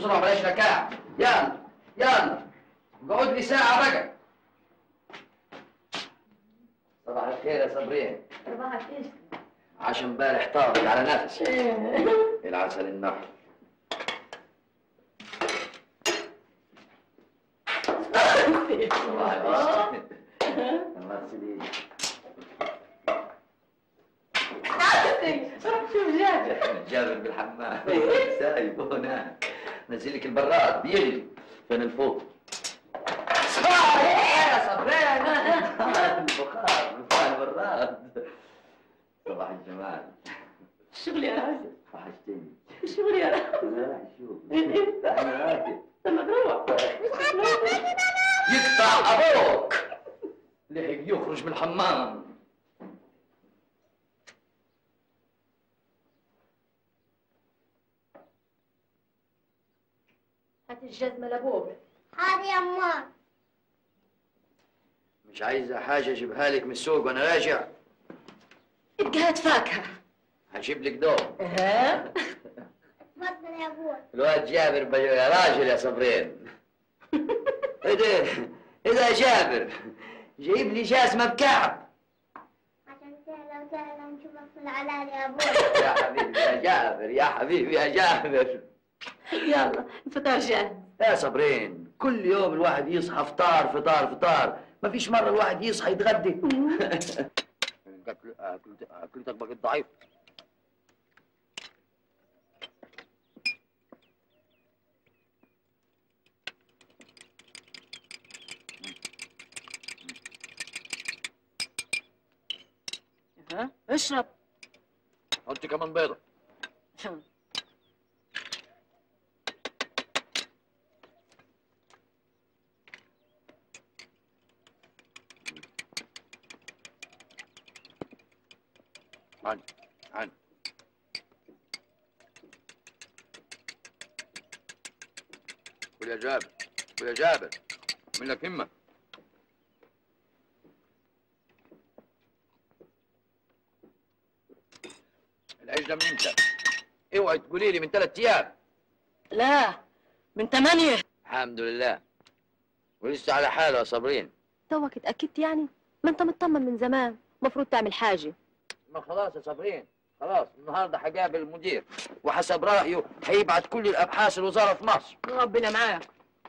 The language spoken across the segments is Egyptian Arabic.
بسرعه بلاش ركاع يلا يلا اقعد لي ساعه بقى صباح الخير يا صبرين صباح الخير عشان امبارح طارق على نفسي العسل النحل صباح الخير الله يسلمك شوف جابر جابر بالحمام سايب هناك نزل لك البراد بيجري فين الفوق يا صبرين البخار بخار البراد صباح الجمال الشغل يا راجل وحشتني الشغل يا راجل انا راح اشوف انا راجل لما تروح يقطع ابوك لحق يخرج من الحمام هات الجزمة لابوك حاضر يا أمار مش عايزه حاجه اجيبها لك من السوق وانا راجع ابقى هات فاكهة هجيب لك دور ها اتفضل يا أبوي الواد جابر بج- يا راجل يا صبرين ايه ده ايه ده يا جابر جايب لي جزمه بكعب عشان سهلة وسهلة نشوفك في العلال يا أبوي يا حبيبي يا جابر يا حبيبي يا جابر يلا الفطار جاهز يا صبرين كل يوم الواحد يصحى فطار فطار فطار ما فيش مره الواحد يصحى يتغدى اكلتك بقت ضعيف ها اشرب حط كمان بيضه عن عن قول يا جابر قول يا جابر من لك همه العيش ده من امتى؟ اوعي تقولي لي من ثلاث ايام لا من ثمانية الحمد لله ولسه على حاله يا صابرين توك اتأكدت يعني ما انت مطمن من زمان مفروض تعمل حاجة ما خلاص يا صابرين خلاص النهارده هقابل المدير وحسب رايه هيبعت كل الابحاث الوزاره في مصر ربنا معاك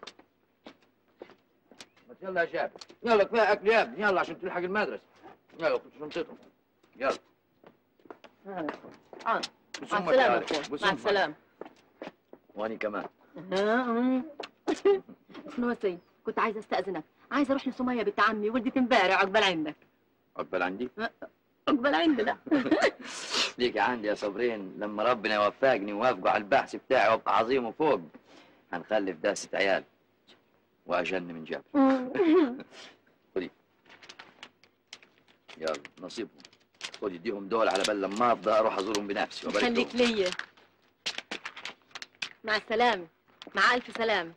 بس يلا يا شباب يلا كفايه اكل يا ابني يلا عشان تلحق المدرسه يلا خد شنطتهم يلا ها. مع بسمك السلامة يا أخوي. علي، مع بسمك. السلامة واني كمان نوسي كنت عايزة استأذنك عايزة اروح لسمية بنت عمي ولدت امبارح عقبال عندك عقبال عندي عقبال عندنا ليك عندي يا صابرين لما ربنا يوفقني ووافقوا على البحث بتاعي وابقى عظيم وفوق هنخلف داسة عيال واجن من جبل خدي يلا نصيبهم خد اديهم دول على بال لما افضى اروح ازورهم بنفسي وبارك خليك لهم ليا مع السلامة مع ألف سلامة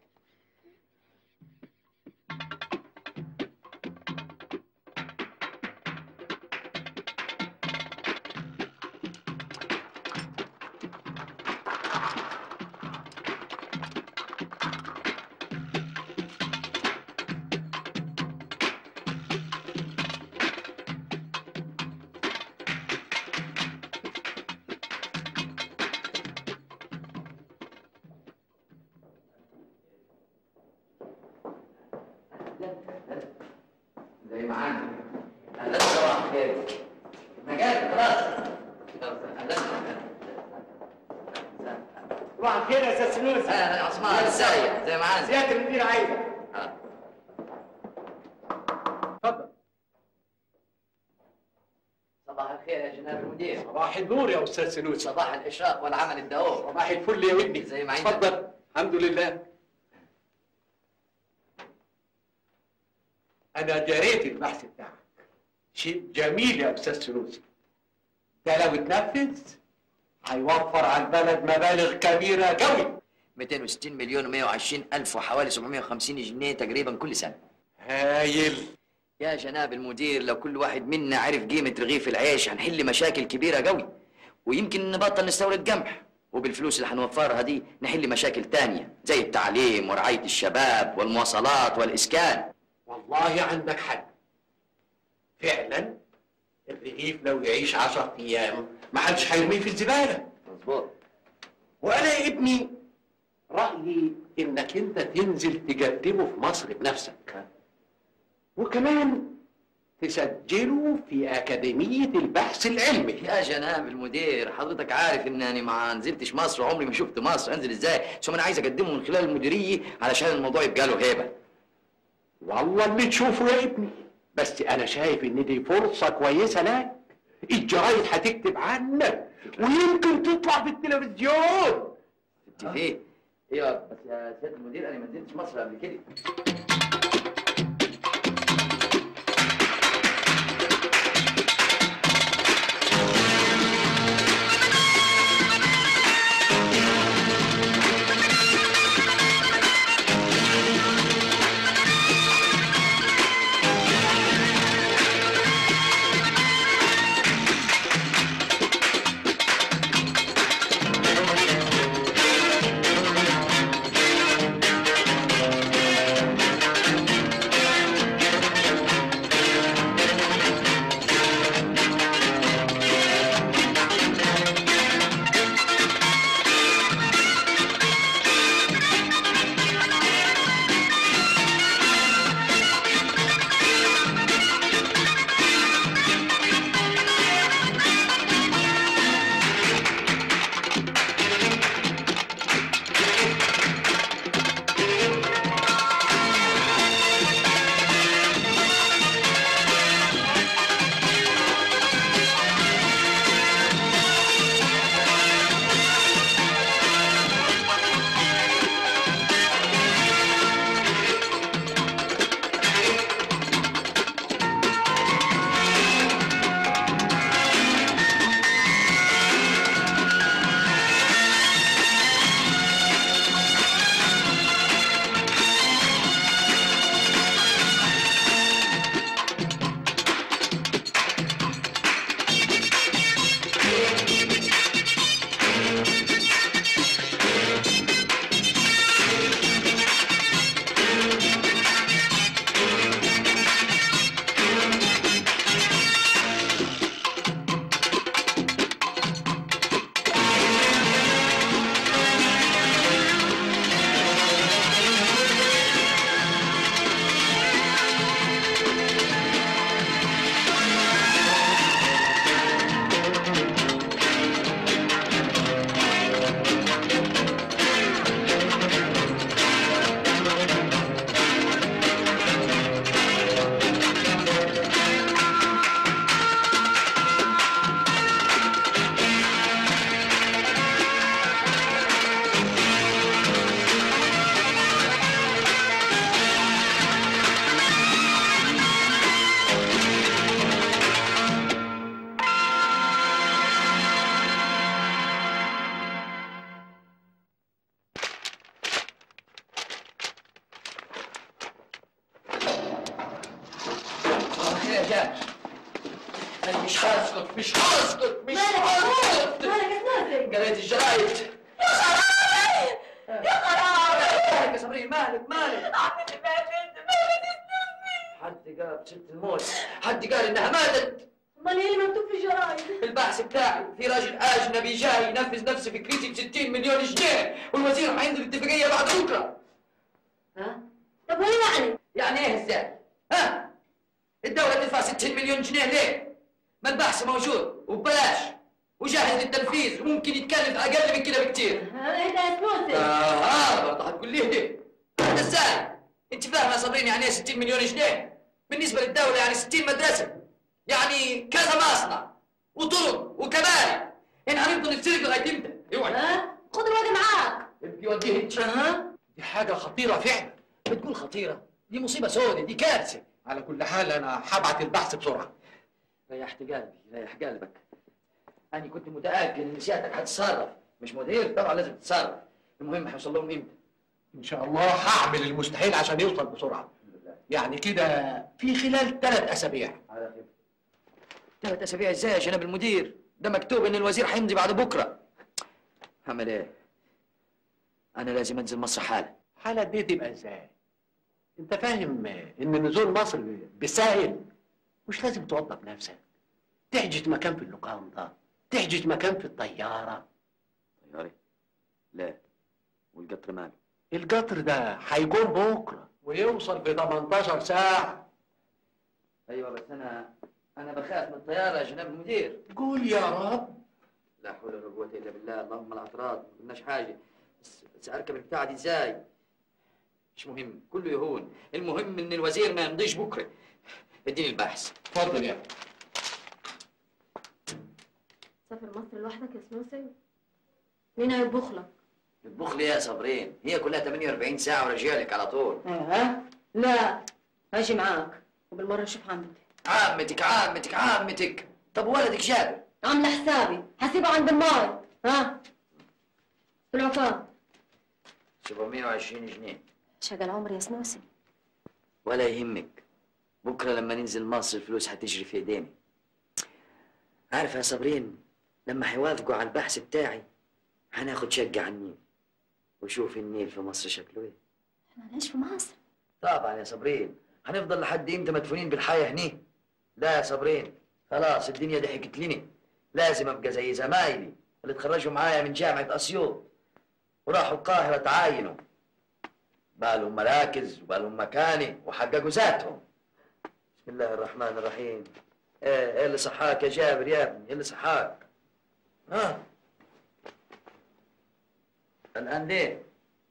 زي ما عندي اهلا صباح الخير مجال خلاص اهلا صباح الخير يا استاذ سنوسي اهلا يا عثمان ازيك زي ما عندي سياده المدير عايزك آه. اتفضل صباح الخير يا جناب المدير صباح النور يا استاذ سنوسي صباح الاشراق والعمل الدؤوب صباح الفل يا ودني زي ما عندك. اتفضل الحمد لله انا جريت البحث بتاعك شيء جميل يا استاذ سنوسي ده لو اتنفذ هيوفر على البلد مبالغ كبيره قوي 260 مليون و120 الف وحوالي 750 جنيه تقريبا كل سنه هايل يا جناب المدير لو كل واحد منا عرف قيمه رغيف العيش هنحل مشاكل كبيره قوي ويمكن نبطل نستورد قمح وبالفلوس اللي هنوفرها دي نحل مشاكل تانية زي التعليم ورعاية الشباب والمواصلات والإسكان والله عندك حق فعلا الرغيف لو يعيش عشر ايام ما حدش هيرميه في الزباله مظبوط وانا يا ابني رايي انك انت تنزل تجربه في مصر بنفسك وكمان تسجله في اكاديميه البحث العلمي يا جناب المدير حضرتك عارف انني ما نزلتش مصر وعمري ما شفت مصر انزل ازاي ثم انا عايز اقدمه من خلال المديريه علشان الموضوع يبقى له هيبه والله اللي تشوفه يا ابني بس انا شايف ان دي فرصه كويسه لك الجرايد هتكتب عنك ويمكن تطلع في التلفزيون انت فيه ايوه بس يا سياده المدير انا ما نزلتش مصر قبل كده خير يا جاد انا مش هسكت مش هسكت مش هسكت قريت الجرايد يا خرابي مالك يا صبرين مالك مالك حد قال ست الموت حد قال انها ماتت امال ايه اللي مكتوب في الجرايد؟ البحث بتاعي في راجل اجنبي جاي ينفذ نفس فكرتي ب 60 مليون جنيه والوزير هينزل اتفاقيه بعد بكره ها طب وايه يعني؟ يعني ايه ازاي ها الدوله تدفع 60 مليون جنيه ليه ما البحث موجود وببلاش وجاهز للتنفيذ وممكن يتكلف اقل من كده بكتير ايه ده يا سنوسي؟ اه برضه هتقول ليه ليه ده ازاي انت فاهمه يا صابرين يعني ايه 60 مليون جنيه بالنسبه للدوله يعني 60 مدرسه يعني كذا مصنع وطرق وكباري احنا هنفضل نتسرق لغايه امتى اوعي ها؟ خد الواد معاك ابقي وديه انت ها دي حاجه خطيره فعلا بتقول خطيره دي مصيبه سودة دي كارثه على كل حال انا هبعت البحث بسرعه ريحت قلبي ريح قلبك انا كنت متاكد ان سيادتك هتتصرف مش مدير طبعا لازم تتصرف المهم هيوصل لهم امتى ان شاء الله هعمل المستحيل عشان يوصل بسرعه يعني كده في خلال ثلاث اسابيع على خير ثلاث اسابيع ازاي يا جناب المدير ده مكتوب ان الوزير هيمضي بعد بكره اعمل ايه انا لازم انزل مصر حالا حالة دي تبقى ازاي؟ انت فاهم ان نزول مصر بالسهل مش لازم توظف نفسك تحجز مكان في اللوكاندا تحجز مكان في الطيارة طياري لا والقطر ماله القطر ده هيكون بكرة ويوصل في 18 ساعة ايوه بس انا انا بخاف من الطياره يا جناب المدير قول يا رب لا حول ولا قوه الا بالله اللهم الاعتراض ما قلناش حاجه بس, بس اركب البتاعه دي ازاي مش مهم كله يهون المهم ان الوزير ما يمضيش بكره اديني البحث اتفضل يا سافر مصر لوحدك يا سنوسي مين هيطبخ لك اطبخ لي يا صابرين هي كلها 48 ساعه وراجع لك على طول ها لا هاجي معاك وبالمره اشوف عمتي عمتك عمتك عمتك طب ولدك جابر عامله حسابي هسيبه عند الماي ها العقاب 720 جنيه شغل عمر يا سنوسي ولا يهمك بكره لما ننزل مصر الفلوس هتجري في ايدينا عارفه يا صابرين لما هيوافقوا على البحث بتاعي هناخد شقه على النيل وشوف النيل في مصر شكله ايه احنا هنعيش في مصر طبعا يا صابرين هنفضل لحد امتى مدفونين بالحياه هني لا يا صابرين خلاص الدنيا ضحكت لنا لازم ابقى زي زمايلي اللي اتخرجوا معايا من جامعه اسيوط وراحوا القاهره تعاينوا بقى لهم مراكز وبقى لهم مكانه وحققوا ذاتهم بسم الله الرحمن الرحيم ايه ايه اللي صحاك يا جابر يا ابني ايه اللي صحاك ها الان ليه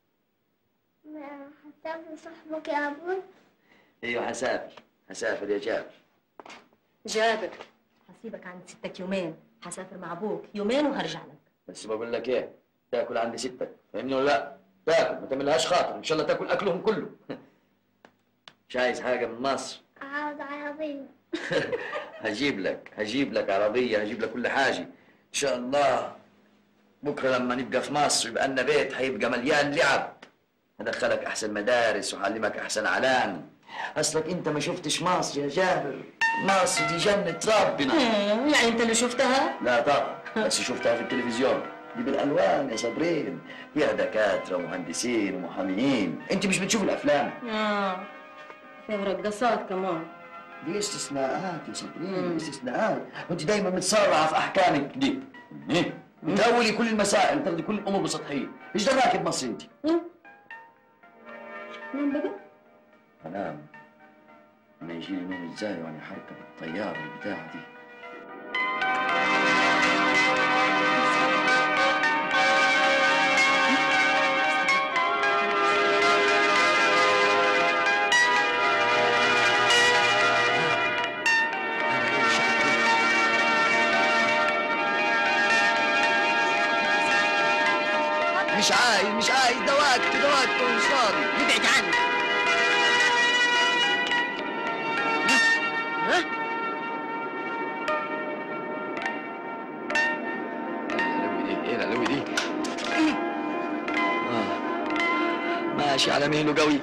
ما هتسافر صاحبك يا أبوي ايوه هسافر هسافر يا جابر جابر هسيبك عند ستك يومين هسافر مع ابوك يومين وهرجع لك بس بقول لك ايه تاكل عند ستك فاهمني ولا لا تاكل ما تعملهاش خاطر ان شاء الله تاكل اكلهم كله مش عايز حاجه من مصر عاوز عربية هجيب لك هجيب لك عربيه هجيب لك كل حاجه ان شاء الله بكره لما نبقى في مصر يبقى لنا بيت هيبقى مليان لعب هدخلك احسن مدارس وهعلمك احسن علام اصلك انت ما شفتش مصر يا جابر مصر دي جنه ربنا يعني انت اللي شفتها لا طبعا بس شفتها في التلفزيون دي بالالوان يا صابرين فيها دكاتره ومهندسين ومحاميين انت مش بتشوف الافلام اه فيها رقصات كمان دي استثناءات يا صابرين استثناءات وانت دايما متسرعه في احكامك دي إيه؟ بتأولي كل المسائل تاخدي كل الامور بسطحيه ايش دراك بمصر انت نام بقى انام انا يجي لي نوم ازاي وانا حركب الطياره البتاعه دي مش عايز مش عايز ده وقت ده وقت مش فاضي ابعد عني ايه العلوي دي آه. ماشي على مهله قوي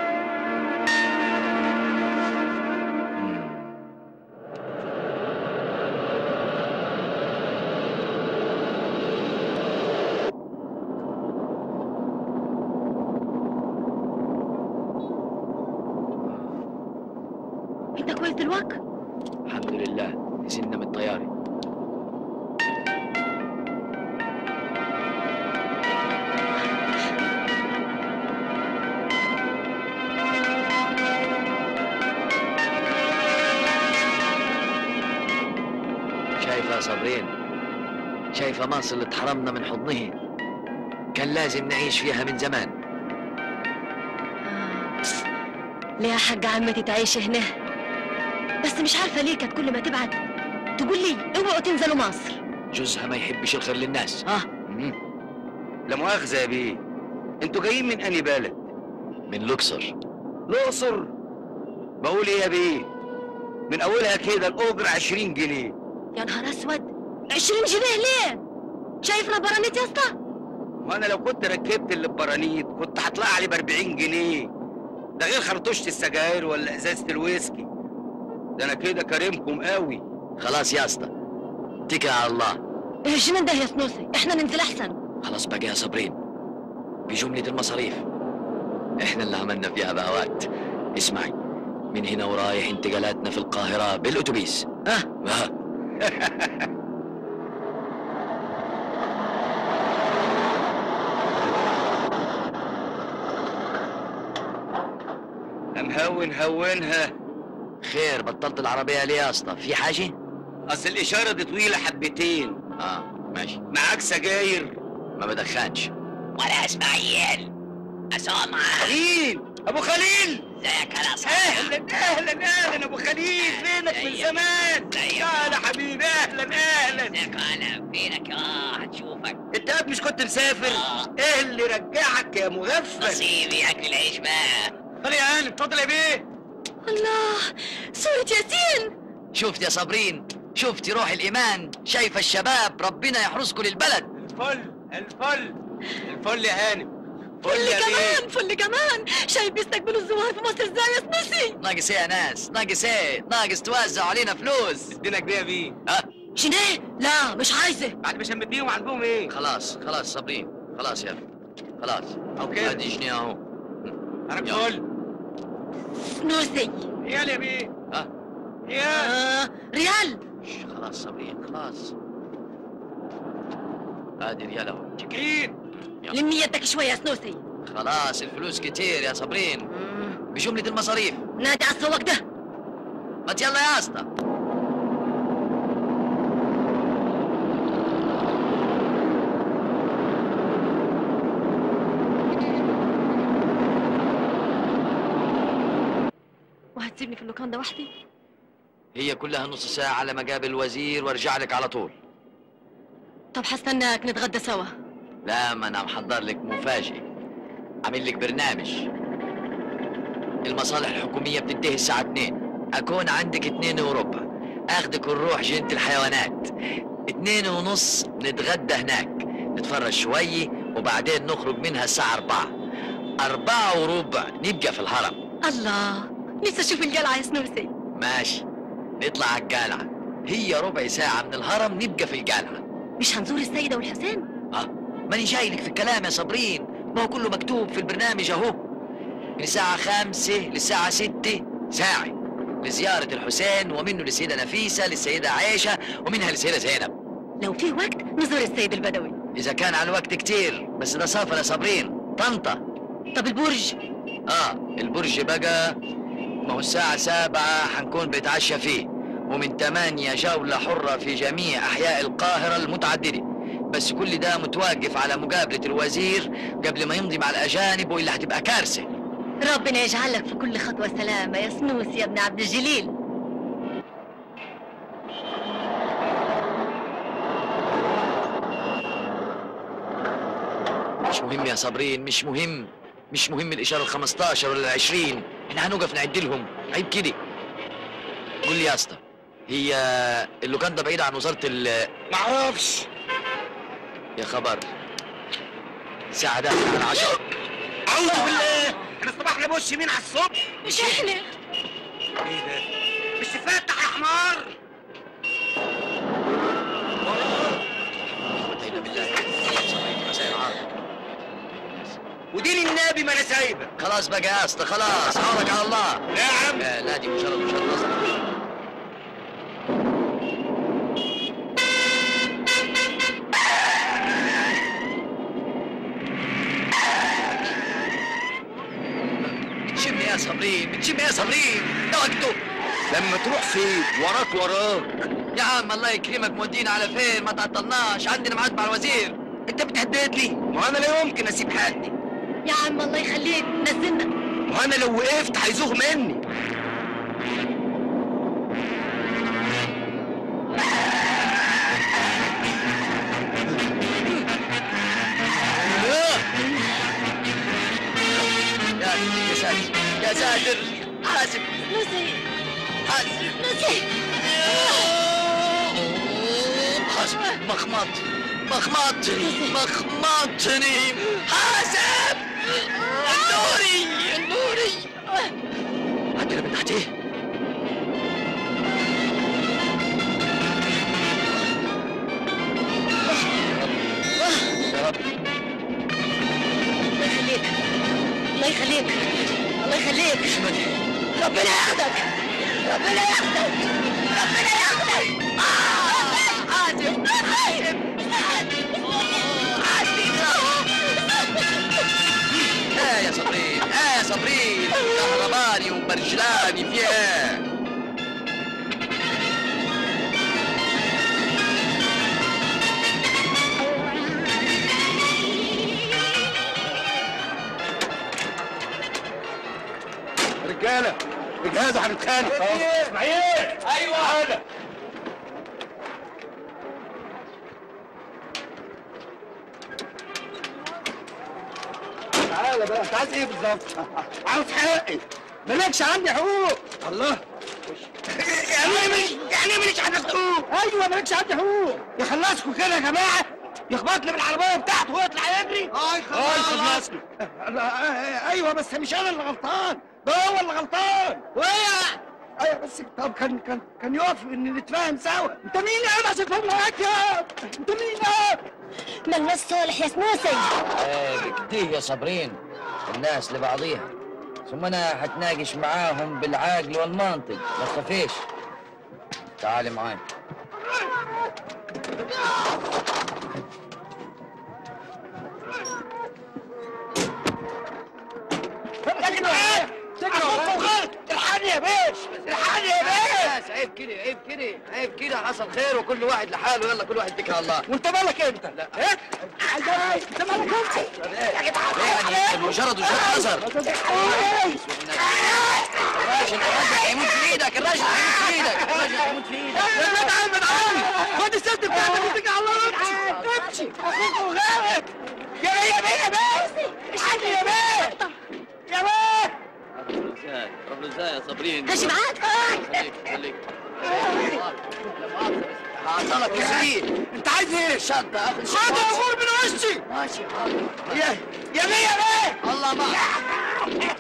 انت كويس دلوقتي الحمد لله نزلنا من الطياره شايفة يا صابرين شايفة مصر اللي اتحرمنا من حضنه كان لازم نعيش فيها من زمان ليه حق عمتي تعيش هنا بس مش عارفه ليه كانت كل ما تبعت تقول لي اوعوا تنزلوا مصر جوزها ما يحبش الخير للناس اه مم. لا مؤاخذة يا بيه انتوا جايين من أنهي بلد؟ من لوكسر الأقصر بقول إيه يا بيه؟ من أولها كده الأجر 20 جنيه يا نهار اسود 20 جنيه ليه شايفنا برانيت يا اسطى وأنا لو كنت ركبت اللي ببرانيت كنت هطلع علي ب 40 جنيه ده غير خرطوشة السجاير ولا إزازة الويسكي ده أنا كده كريمكم قوي خلاص يا اسطى اتكل على الله ايه الجنان ده يا سنوسي احنا ننزل احسن خلاص بقى يا صابرين بجملة المصاريف احنا اللي عملنا فيها بهوات اسمعي من هنا ورايح انتقالاتنا في القاهرة بالأتوبيس ها؟ ها؟ مهون هونها خير بطلت العربية ليه يا اسطى في حاجة؟ اصل الاشاره دي طويله حبتين اه ماشي معاك سجاير ما بدخنش ولا اسماعيل اسامع خليل ابو خليل ازيك يا صاحبي اهلا اهلا اهلا ابو خليل فينك من زمان تعال حبيبي اهلا اهلا ازيك انا فينك اه هنشوفك انت قاعد مش كنت مسافر آه. ايه اللي رجعك يا مغفل نصيبي اكل العيش بقى خلي يا هاني اتفضل يا بيه الله صورة ياسين شفت يا صابرين شفتي روح الإيمان شايفة الشباب ربنا يحرسكم للبلد الفل الفل الفل يا هانم فل فل يا كمان بيه فل كمان شايف بيستقبلوا الزوار في مصر ازاي يا سنوسي ناقص ايه يا ناس ناقص ايه ناقص توزعوا علينا فلوس ادينا جنيه يا بيه ها جنيه لا مش عايزة بعد ما شمتيهم عندهم ايه خلاص خلاص صابرين خلاص يا أخي. خلاص او كده ادي جنيه اهو انا يلا. فل سنوسي ريال يا بيه ها ريال آه ريال شش، خلاص صابرين خلاص ادي ريال اهو شكرين لمي يدك شوية يا سنوسي خلاص الفلوس كتير يا صابرين بجملة المصاريف نادي على السواق ده ما يلا يا اسطى وهتسيبني في اللوكان ده وحدي هي كلها نص ساعة على ما قابل الوزير وارجع لك على طول طب هستناك نتغدى سوا لا ما انا محضر لك مفاجئ عامل لك برنامج المصالح الحكومية بتنتهي الساعة 2 أكون عندك اتنين وربع أخدك ونروح جنينة الحيوانات اتنين ونص نتغدى هناك نتفرج شوي وبعدين نخرج منها الساعة أربعة أربعة وربع نبقى في الهرم الله نفسي اشوف القلعة يا سنوسي ماشي نطلع على القلعة هي ربع ساعة من الهرم نبقى في القلعة مش هنزور السيدة والحسين اه ماني جاي لك في الكلام يا صابرين ما هو كله مكتوب في البرنامج اهو من الساعة خمسة للساعة ستة ساعة لزيارة الحسين ومنه للسيدة نفيسة للسيدة عائشة ومنها للسيدة زينب لو في وقت نزور السيد البدوي إذا كان على الوقت كتير بس ده سافر يا صابرين طنطا طب البرج اه البرج بقى ما هو الساعة سبعة حنكون بنتعشى فيه ومن تمانية جولة حرة في جميع أحياء القاهرة المتعددة بس كل ده متوقف على مقابلة الوزير قبل ما يمضي مع الأجانب وإلا هتبقى كارثة ربنا يجعلك في كل خطوة سلامة يا سنوسي يا ابن عبد الجليل مش مهم يا صابرين مش مهم مش مهم الإشارة ال 15 ولا ال 20 احنا هنوقف نعدلهم عيب كده قول لي يا اسطى هي اللوكان ده بعيد عن وزارة ال معرفش يا خبر ساعة داخل على 10 اعوذ بالله احنا صباحنا بوش يمين على الصبح مش احنا ايه ده مش تفتح يا حمار قوة بالله صابرين مساء العار ودين النبي ما انا سايبك خلاص بقى يا اسطى خلاص عورك على الله لا يا عم لا لا دي مجرد مجرد نظر بتشم يا صابرين بتشم يا صابرين ده وقته لما تروح فين وراك وراك يا عم الله يكرمك مودينا على فين ما تعطلناش عندنا ميعاد مع الوزير انت بتهدد لي ما انا لا يمكن اسيب حقي يا عم الله يخليك نزلنا وانا لو وقفت هيزوغ مني يا يا ساتر يا ساتر حاسب نوسي حاسب نوسي حاسب مخمط مخمطني مخمطني حاسب النوري النوري عندنا من تحتيه يا رب ربنا ياخدك ربنا ياخدك ربنا ياخدك آه حاتم حاتم ايه يا صبرين ايه يا صبرين كهرباني ومبرجلاني فيها رجاله اجهزوا هنتخانق اسماعيل ايوه تعالى تعالى بقى انت عايز ايه بالظبط؟ عاوز حقي مالكش عندي حقوق الله يعني ايه مش يعني ايه مالكش عندي حقوق؟ ايوه مالكش عندي حقوق يخلصكوا كده يا جماعه يخبطني بالعربيه بتاعته ويطلع يجري اي خلصني ايوه بس مش انا اللي غلطان ده هو اللي غلطان ويا ايوه بس طب كان كان كان يقف ان نتفاهم سوا انت مين يا انا عشان اتفاهم معاك يا انت مين يا ملناش صالح يا سنوسي ايه كتير يا صابرين الناس لبعضيها ثم انا هتناقش معاهم بالعقل والمنطق ما تخافيش تعالي معاي تجري معايا تجري ورايا الحقني يا باشا الحقني يا باشا بس عيب كده عيب كده عيب كده حصل خير وكل واحد لحاله يلا كل واحد اتكل على الله وانت مالك انت؟ لا ايه؟ انت مالك انت؟ يعني مجرد وجهة نظر الراجل الراجل هيموت في ايدك الراجل هيموت في ايدك الراجل هيموت في ايدك ابعد عني ابعد عني خد الست بتاعتك واتكل على الله وامشي امشي اخوك وغاوي يا بيه يا بيه يا بيه الحقني يا بيه يا بيه طب ازاي يا صابرين ماشي معاك خليك خليك هعطلك كتير انت عايز ايه؟ شنطة اخذ خد شنطة يا غور من وشي ماشي حاضر يا يا بيه يا بيه الله معك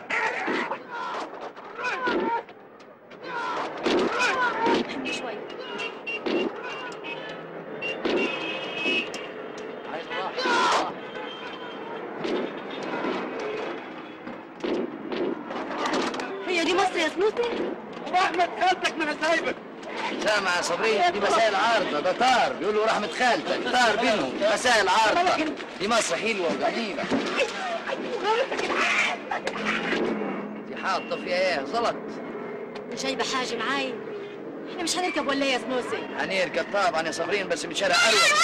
شوي عايز راحة هي دي مصر يا سنوسي رحمة خالتك ما انا سايبك سامع يا صبرين دي مسائل عارضة ده طار بيقولوا رحمة خالتك طار بينهم مسائل عارضة دي مصر حلوة وجميلة دي حاطة فيها ايه زلط جايبه حاجه معاي احنا مش هنركب ولا ايه يا سنوسي هنركب طبعا يا صابرين بس من شارع اروى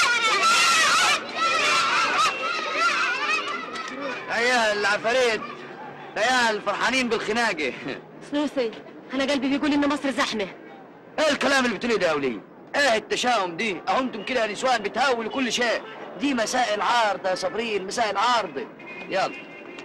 يا العفاريت يا الفرحانين بالخناقة سنوسي انا قلبي بيقول ان مصر زحمه ايه الكلام اللي بتقوليه ده يا ولي؟ ايه التشاؤم دي؟ اهو انتم كده يا نسوان بتهاولوا كل شيء دي مسائل عارضة يا صابرين مسائل عارضة يلا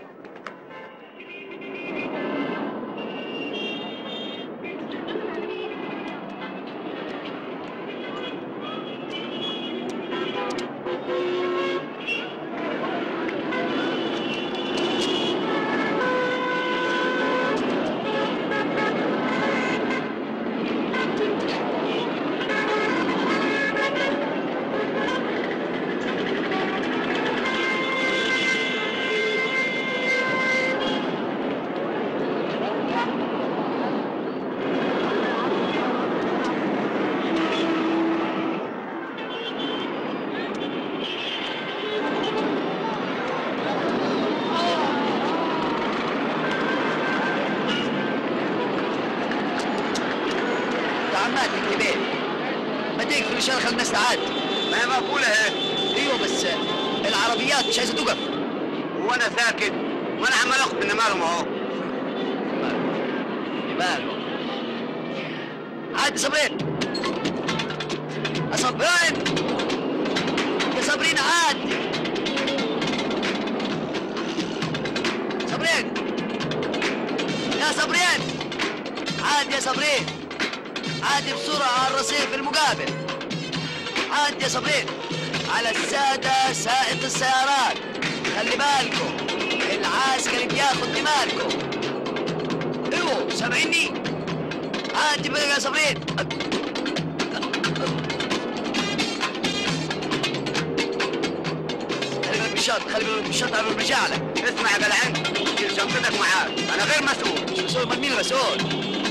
يا عمات الكبير ما تقفل عشان خلي الناس تعدي ما هي مقولة اهي ايوه بس العربيات مش عايزة تقف وانا ساكت وانا عمال اخد من مالهم اهو ماله عادي صابرين يا صابرين يا صابرين عادي صابرين يا صابرين عادي يا صابرين عادي بسرعة على الرصيف المقابل عادي يا صابرين على السادة سائق السيارات خلي بالكم العسكري بياخد دماغكم ايوه سامعيني عادي بقى يا صابرين خلي بالك بالشط خلي بالك بالشط على المشاعلة اسمع يا جدعان شيل شنطتك معاك انا غير مسؤول مش مسؤول من مين المسؤول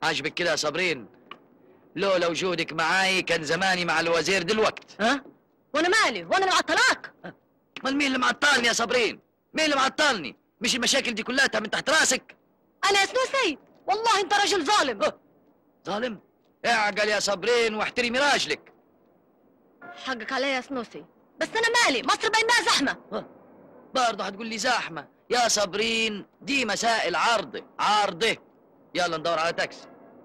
عاجبك كده يا صابرين لولا وجودك معاي كان زماني مع الوزير دلوقت ها وانا مالي وانا اللي معطلاك امال مين اللي معطلني يا صابرين مين اللي معطلني مش المشاكل دي كلها من تحت راسك انا يا سنوسي والله انت راجل ظالم ظالم اعقل يا صابرين واحترمي راجلك حقك عليا يا سنوسي بس انا مالي مصر بينها زحمه برضه هتقول لي زحمه يا صابرين دي مسائل عارضه عارضه يلا ندور على تاكسي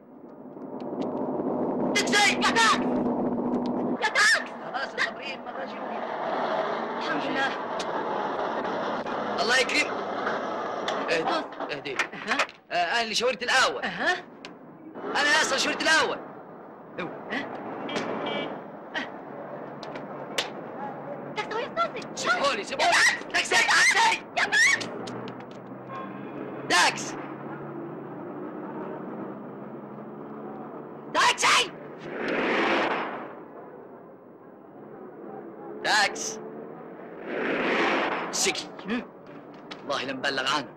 تاكسي يا تاكس يا تاكس خلاص يا صابرين ما بقاش يوم. الحمد لله الله يكرم اهدي اهدي اها آه انا اللي شاورت الاول اها انا اصلا شاورت الاول تاكس يا سنوسي سيبولي سيبولي تاكسي تاكسي يا تاكس تاكس تاكسي تاكس سكي والله لم بلغ عنه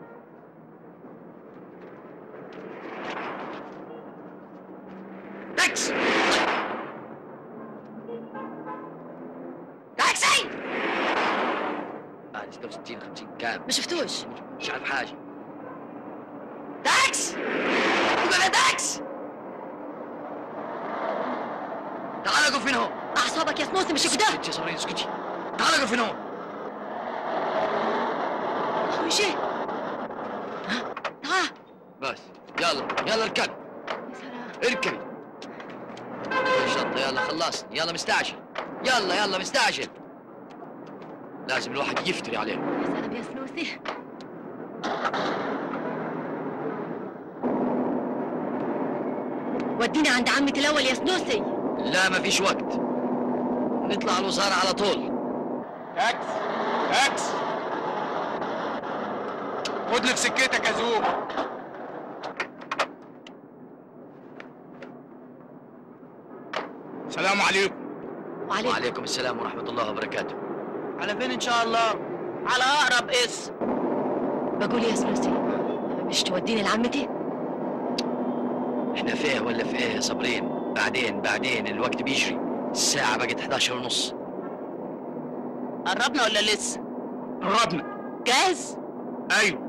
تاكس تاكسي بعد 66 50 كام ما شفتوش مش عارف حاجة تاكس قول يا تاكس تعال قف هنا هو اعصابك يا سنوسي مش كده اسكتي يا صبرين اسكتي تعال قف هنا هو هو شيء ها تعال بس يلا يلا اركب يا سلام اركبي الشنطة يلا خلصني يلا مستعجل يلا يلا مستعجل لازم الواحد يفتري عليه يا سلام يا سنوسي وديني عند عمتي الاول يا سنوسي لا ما فيش وقت نطلع على الوزارة على طول تاكس تاكس خد لي في سكتك يا زوم السلام عليكم وعليكم وعليكم السلام ورحمة الله وبركاته على فين ان شاء الله على اقرب اسم بقول يا سنوسي مش توديني لعمتي احنا فيه ولا في ايه يا صابرين بعدين بعدين الوقت بيجري الساعة بقت 11 ونص قربنا ولا لسه قربنا جاهز ايوه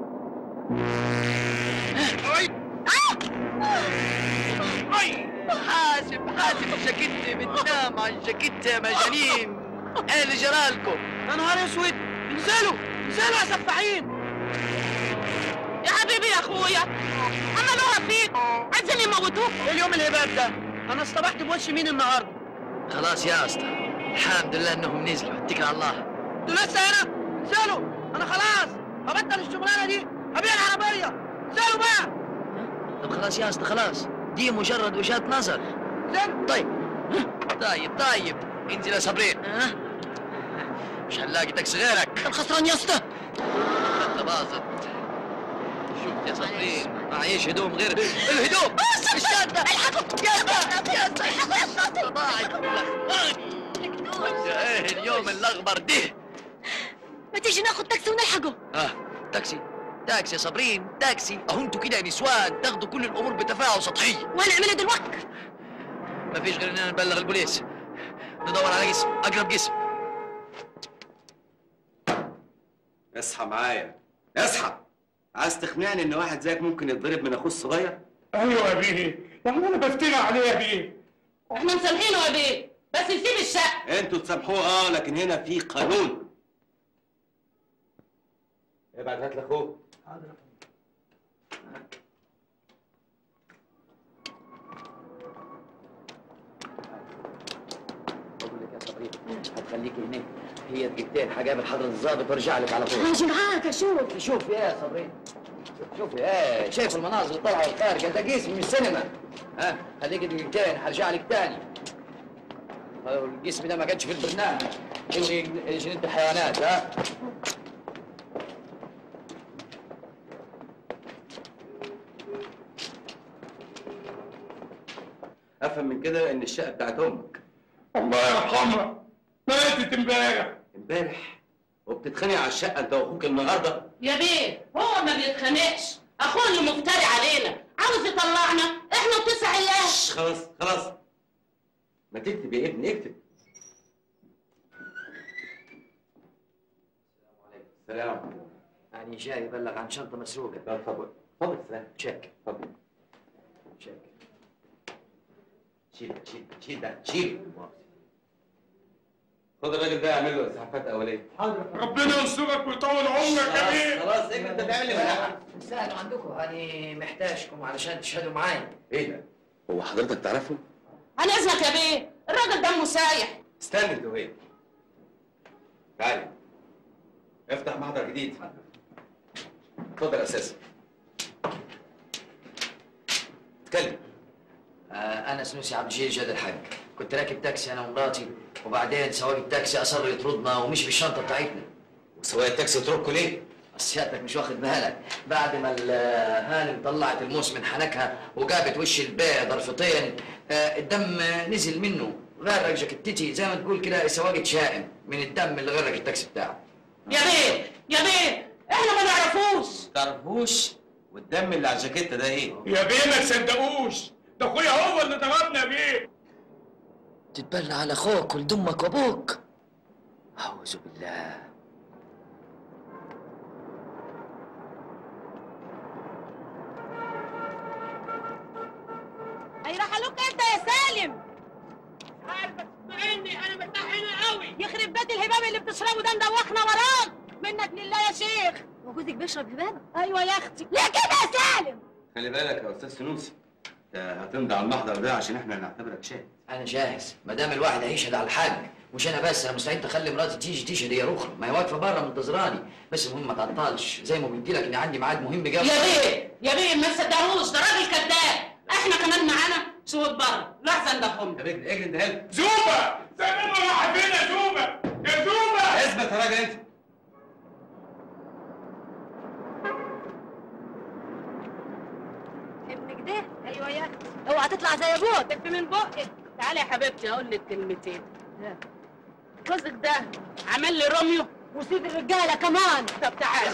حاسب حاسب جاكيتي بتنام على الجاكيتة يا مجانين ايه اللي جرالكم يا نهار اسود انزلوا انزلوا يا سفاحين يا حبيبي يا اخويا عملوها فيك عايزين يموتوك اليوم الهباب ده انا اصطبحت بوش مين النهارده خلاص يا اسطى الحمد لله انهم نزلوا اتكل على الله انتوا لسه هنا انزلوا انا خلاص هبطل الشغلانه دي هبيع العربيه انزلوا بقى طب خلاص يا اسطى خلاص دي مجرد وجهة نظر انزلوا طيب طيب طيب انزل يا صابرين ها مش هنلاقي تاكسي غيرك كان خسران يا اسطى انت باظت شفت يا صابرين معيش هدوم غير الهدوم الشنطة الحقوا يا اسطى يا اسطى الشنطة ضاعت يا ايه اليوم الاخضر ده ما تيجي ناخد تاكسي ونلحقه اه تاكسي تاكسي يا صابرين تاكسي اهو انتوا كده يا نسوان تاخدوا كل الامور بتفاهه وسطحيه وهنعملها دلوقتي ما فيش غير اننا نبلغ البوليس ندور على جسم اقرب جسم اصحى معايا اصحى عايز تقنعني ان واحد زيك ممكن يتضرب من اخوه الصغير ايوه يا بيه يعني انا بفترى عليه يا بيه احنا مسامحينه يا بيه بس يسيب الشقه انتوا تسامحوه اه لكن هنا في قانون ابعت هات لاخوه بقول لك يا صابرين هتخليكي هناك هي دقيقتين هقابل حضرة الضابط وارجع لك على طول هاجي معاك اشوف شوفي ايه يا صابرين شوفي ايه شايف المناظر اللي طالعه والخارجه ده جسم مش سينما ها خليكي دقيقتين هرجع لك تاني الجسم ده ما كانش في البرنامج الغي جنينة الحيوانات ها افهم من كده ان الشقه بتاعت امك الله يرحمها ماتت امبارح امبارح وبتتخانق على الشقه انت واخوك النهارده يا بيه هو ما بيتخانقش اخوه اللي مفتري علينا عاوز يطلعنا احنا بتسع الله خلاص خلاص ما تكتب يا ابني اكتب السلام عليكم يعني جاي يبلغ عن شنطة مسروقة لا اتفضل اتفضل سلام تشيك اتفضل تشيك شيل شيل شيل ده شيل خد الراجل ده اعمل له اسعافات اوليه ربنا ينصرك ويطول عمرك يا بيه خلاص اكتب انت بتعمل ايه سهلوا عندكم أنا محتاجكم علشان تشهدوا معايا ايه ده هو حضرتك تعرفه انا اذنك يا بيه الراجل دمه سايح استنى انت وهي تعالي افتح محضر جديد اتفضل يا اساسا اتكلم آه أنا سنوسي عبد الجليل جاد الحاج كنت راكب تاكسي أنا ومراتي وبعدين سواق التاكسي أصر يطردنا ومش بالشنطة بتاعتنا وسواق التاكسي اتركه ليه؟ بس سيادتك مش واخد بالك بعد ما الهانم طلعت الموس من حنكها وجابت وش البيع ضرفتين آه، الدم نزل منه غرق جاكيتتي زي ما تقول كده سواق شائم من الدم اللي غرق التاكسي بتاعه يا بيه يا بيه احنا ما نعرفوش تعرفوش والدم اللي على الجاكيته ده ايه؟ يا بيه ما تصدقوش ده اخويا هو اللي ضربنا يا بيه تتبلى على اخوك ولد امك وابوك اعوذ بالله هيرحلوك انت يا سالم عارفه تسمعني انا مرتاح هنا قوي يخرب بيت الهباب اللي بتشربه ده مدوخنا وراك منك لله يا شيخ وجوزك بيشرب هباب ايوه يا اختي ليه كده يا سالم خلي بالك يا استاذ سنوسي انت هتمضي على المحضر ده عشان احنا نعتبرك شاهد انا جاهز ما دام الواحد هيشهد على الحاج مش انا بس انا مستعد اخلي مراتي تيجي تشهد هي اخرى ما هي واقفه بره منتظراني بس المهم ما تعطلش زي ما قلت لك ان عندي ميعاد مهم قوي يا بيه يا بيه ما تصدقوش ده راجل كذاب احنا كمان معانا شهود بره لحظه ندخلهم يا بيه اجري انت هل زوبة زوبة راح فين يا زوبة يا زوبة اثبت يا راجل انت ابنك ده ايوه يا اختي اوعى تطلع زي ابوك تكفي من بقك تعالي يا حبيبتي اقول لك كلمتين جوزك ده عمل لي روميو وسيد الرجاله كمان طب تعالى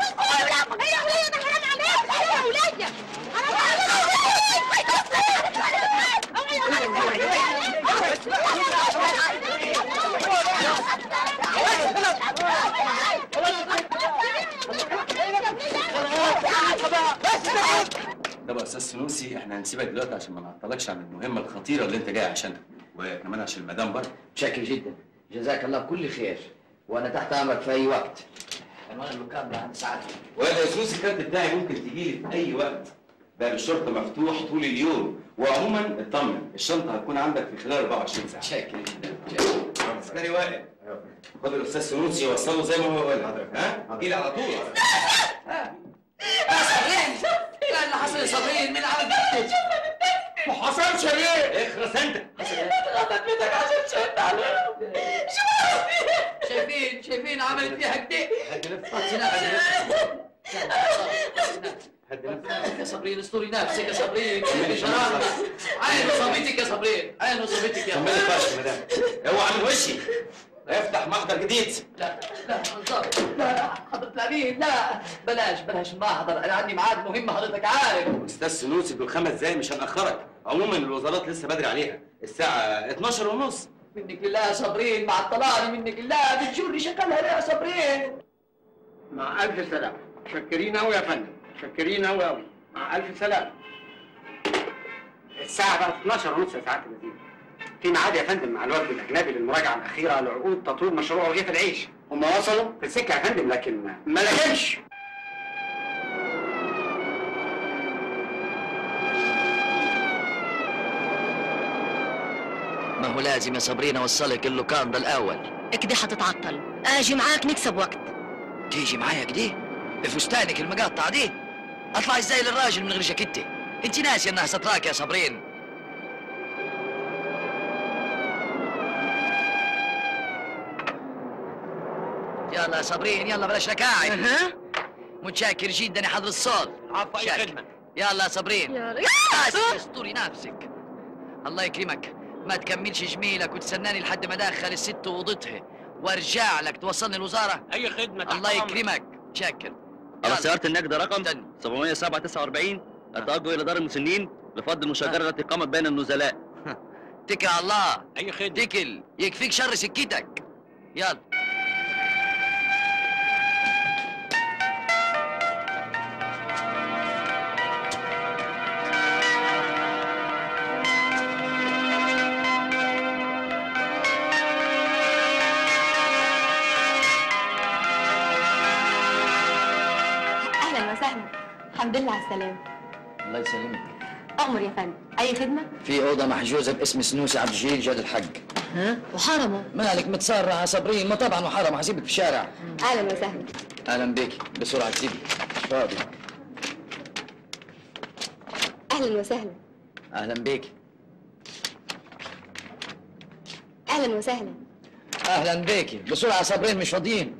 طب يا استاذ سنوسي احنا هنسيبك دلوقتي عشان ما نعطلكش عن المهمه الخطيره اللي انت جاي عشانها وكمان عشان المدام برضه شاكر جدا جزاك الله كل خير وانا تحت امرك في اي وقت عنوان اللوكان ده عند ساعتك وانا يا سنوسي الكارت بتاعي ممكن تجي لي في اي وقت باب الشرطه مفتوح طول اليوم وعموما اطمن الشنطه هتكون عندك في خلال 24 ساعه شاكر جدا شاكر. عسكري واقف خد الاستاذ سنوسي وصله زي ما هو قال ها جيلي على طول يا صابرين ايه اللي حصل يا صابرين مين عمل كده؟ ما حصلش يا بيه اخرس انت شايفين شايفين عملت فيها كده هدي نفسك طفي نفسك هدي نفسك يا صابرين استوري نفسك يا صابرين شرارة عين صابتك يا صابرين عين صابتك يا كملي فشل مدام اوعى من وشي افتح محضر جديد لا لا انظر لا حضرة الأمين لا بلاش بلاش ما احضر انا عندي ميعاد مهم حضرتك عارف استاذ سنوسي دول خمس دقايق مش هنأخرك عموما الوزارات لسه بدري عليها الساعة 12 ونص منك لله يا صابرين مع الطلاني منك لله بتجري شكلها ليه يا صابرين مع ألف سلامة شكرين أوي يا فندم شكرين أوي أوي مع ألف سلامة الساعة بقت 12 ونص يا سعادة الوزير. في ميعاد يا فندم مع الوفد الأجنبي للمراجعة الأخيرة لعقود تطوير مشروع رغيف العيش. هم وصلوا في السكة يا فندم لكن ما لكنش ما هو لازم يا صابرين اوصلك اللوكان ده الاول كده هتتعطل اجي معاك نكسب وقت تيجي معايا كده بفستانك المقطع دي اطلع ازاي للراجل من غير جاكيتي انت ناسي انها ستراك يا صابرين يلا يا صابرين يلا بلاش ركاعي متشكر جدا يا حضر الصوت عفوا اي شاكر. خدمه يلا يا صابرين يا بس استوري نفسك الله يكرمك ما تكملش جميلك وتستناني لحد ما ادخل الست اوضتها وارجع لك توصلني الوزاره اي خدمه تحت الله أمرك. يكرمك شاكر على يلا. سيارة النقد رقم استنى. 707 49 التوجه الى دار المسنين لفض المشاجره التي قامت بين النزلاء اتكل على الله اي خدمه اتكل يكفيك شر سكتك يلا اهلا وسهلا الحمد لله على السلامه الله يسلمك امر يا فندم اي خدمه في اوضه محجوزه باسم سنوسي عبد الجليل جاد الحق ها وحرمه مالك متسرع يا صابرين ما طبعا وحرم هسيبك في الشارع اهلا وسهلا اهلا بك بسرعه سيدي مش فاضي اهلا وسهلا اهلا بك اهلا وسهلا اهلا بك بسرعه يا صابرين مش فاضيين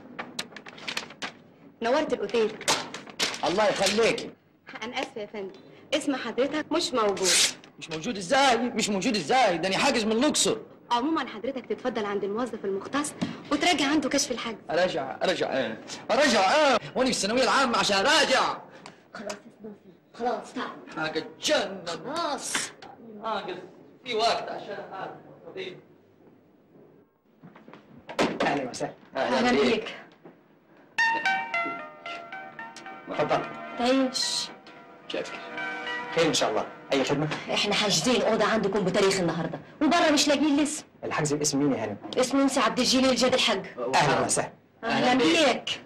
نورت الاوتيل الله يخليكي انا اسفه يا فندم اسم حضرتك مش موجود مش موجود ازاي مش موجود ازاي ده انا حاجز من الاقصر عموما حضرتك تتفضل عند الموظف المختص وتراجع عنده كشف الحجز ارجع ارجع ايه ارجع ايه وانا في الثانويه العامه عشان اراجع خلاص يا سنوسي خلاص تعال حاجه تجنن خلاص ناقص في وقت عشان هذا اهلا وسهلا اهلا بيك اتفضل تعيش شكرا خير ان شاء الله اي خدمه احنا حاجزين اوضه عندكم بتاريخ النهارده وبره مش لاقيين الاسم الحجز باسم مين يا هانم اسمه انسي عبد الجليل جاد الحق اهلا وسهلا اهلا بيك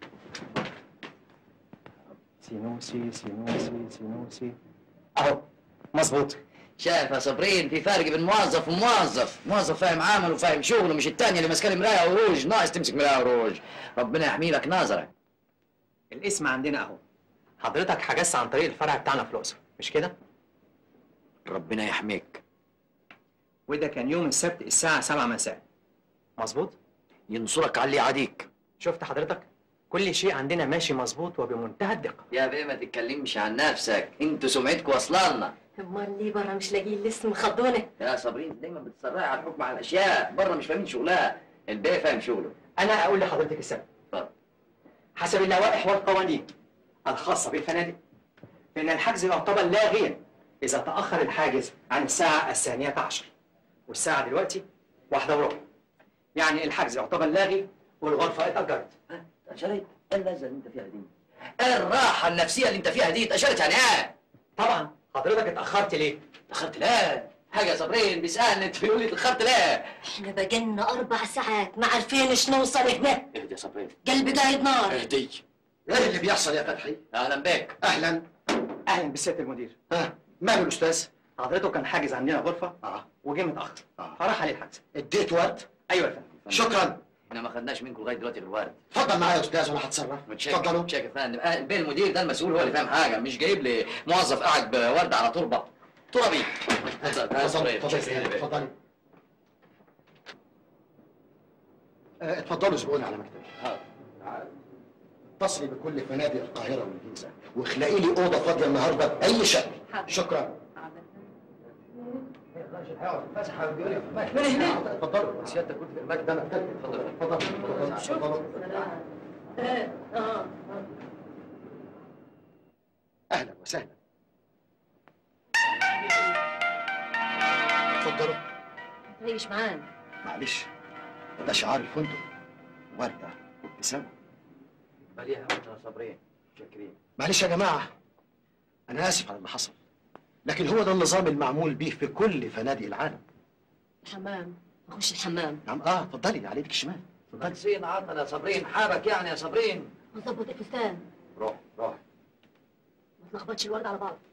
سينوسي سينوسي سينوسي اهو مظبوط شايف يا صابرين في فرق بين موظف وموظف موظف فاهم عمله وفاهم شغله مش التانية اللي ماسكه لي مرايه وروج ناقص تمسك مرايه وروج ربنا يحمي لك نظرك الاسم عندنا اهو حضرتك حجزت عن طريق الفرع بتاعنا في الاقصر مش كده ربنا يحميك وده كان يوم السبت الساعه 7 مساء مظبوط ينصرك على اللي يعاديك شفت حضرتك كل شيء عندنا ماشي مظبوط وبمنتهى الدقه يا بيه ما تتكلمش عن نفسك انتوا سمعتكم واصلالنا امال ليه بره مش لاقيين الاسم خضونا يا صابرين دايما بتسرعي على الحكم على الاشياء بره مش فاهمين شغلها البيه فاهم شغله انا اقول لحضرتك السبب اتفضل حسب اللوائح والقوانين الخاصه بالفنادق فان الحجز يعتبر لاغيا اذا تاخر الحاجز عن الساعه الثانيه عشر والساعه دلوقتي واحدة وربع يعني الحجز يعتبر لاغي والغرفه اتاجرت اتأجرت ايه اللذة اللي انت فيها دي ايه الراحة النفسية اللي انت فيها دي اتأجرت يعني ايه طبعا حضرتك اتاخرت ليه اتأخرت ليه حاجة يا صابرين بيسألني انت بيقول لي اتأخرت ليه احنا بقالنا اربع ساعات ما عارفينش نوصل هنا اهدي يا صابرين قلبي قايد نار اهدي ايه اللي بيحصل يا فتحي؟ اهلا بك اهلا اهلا بالسياده المدير ها ماله الاستاذ؟ حضرته كان حاجز عندنا غرفه اه وجه متاخر آه. فراح عليه الحجز اديت وقت ايوه يا فندم شكرا احنا ما خدناش منكم لغايه دلوقتي غير ورد اتفضل معايا يا استاذ وانا هتصرف متشكر اتفضلوا متشكر يا فندم آه، البيه المدير ده المسؤول هو اللي فاهم حاجه مش جايب لي موظف قاعد بورد على تربه تربي اتفضل يا اتفضل صابرين. اتفضل شكرا يا بيه. اتفضلي آه، اتفضلوا اسبقوني على مكتبي حاضر. اتصلي بكل فنادق القاهرة والجيزة واخلقي لي أوضة فاضية النهاردة بأي شكل شكرا من هنا اتفضلوا سيادتك كنت في المكتب اتفضل اتفضل اتفضل أهلا وسهلا اتفضلوا تعيش معانا معلش ده شعار الفندق وردة وابتسامة مليها يا صابرين شاكرين معلش يا جماعة أنا آسف على اللي حصل لكن هو ده النظام المعمول به في كل فنادق العالم الحمام اخش الحمام نعم اه اتفضلي على ايدك الشمال اتفضلي ناقصين عطل يا صابرين حابك يعني يا صابرين وظبط الفستان روح روح ما تلخبطش الورد على بعض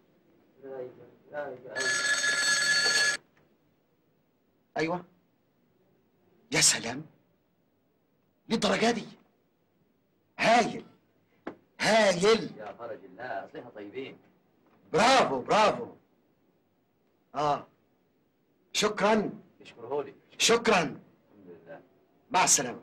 ايوه يا سلام للدرجة دي هايل هايل يا فرج الله اصلها طيبين برافو برافو اه شكرا يشكرهولي شكرا الحمد لله مع السلامة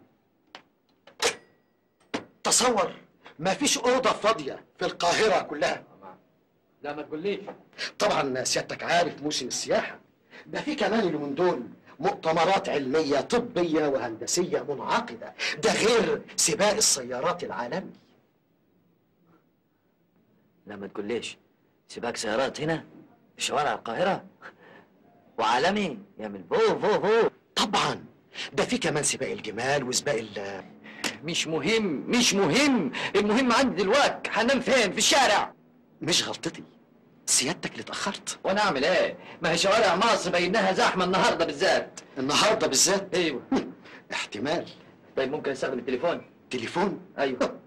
تصور ما فيش أوضة فاضية في القاهرة كلها لا ما تقوليش طبعا سيادتك عارف موسم السياحة ده في كمان اليومين دول مؤتمرات علمية طبية وهندسية منعقدة ده غير سباق السيارات العالمي لا ما تقوليش سباق سيارات هنا في شوارع القاهرة وعالمي يعمل فو فو فو طبعا ده في كمان سباق الجمال وسباق ال مش مهم مش مهم المهم عندي دلوقتي هنام فين في الشارع مش غلطتي سيادتك اللي اتأخرت وانا اعمل ايه ما هي شوارع مصر بينها زحمه النهارده بالذات النهارده بالذات ايوه احتمال طيب ممكن استخدم التليفون تليفون ايوه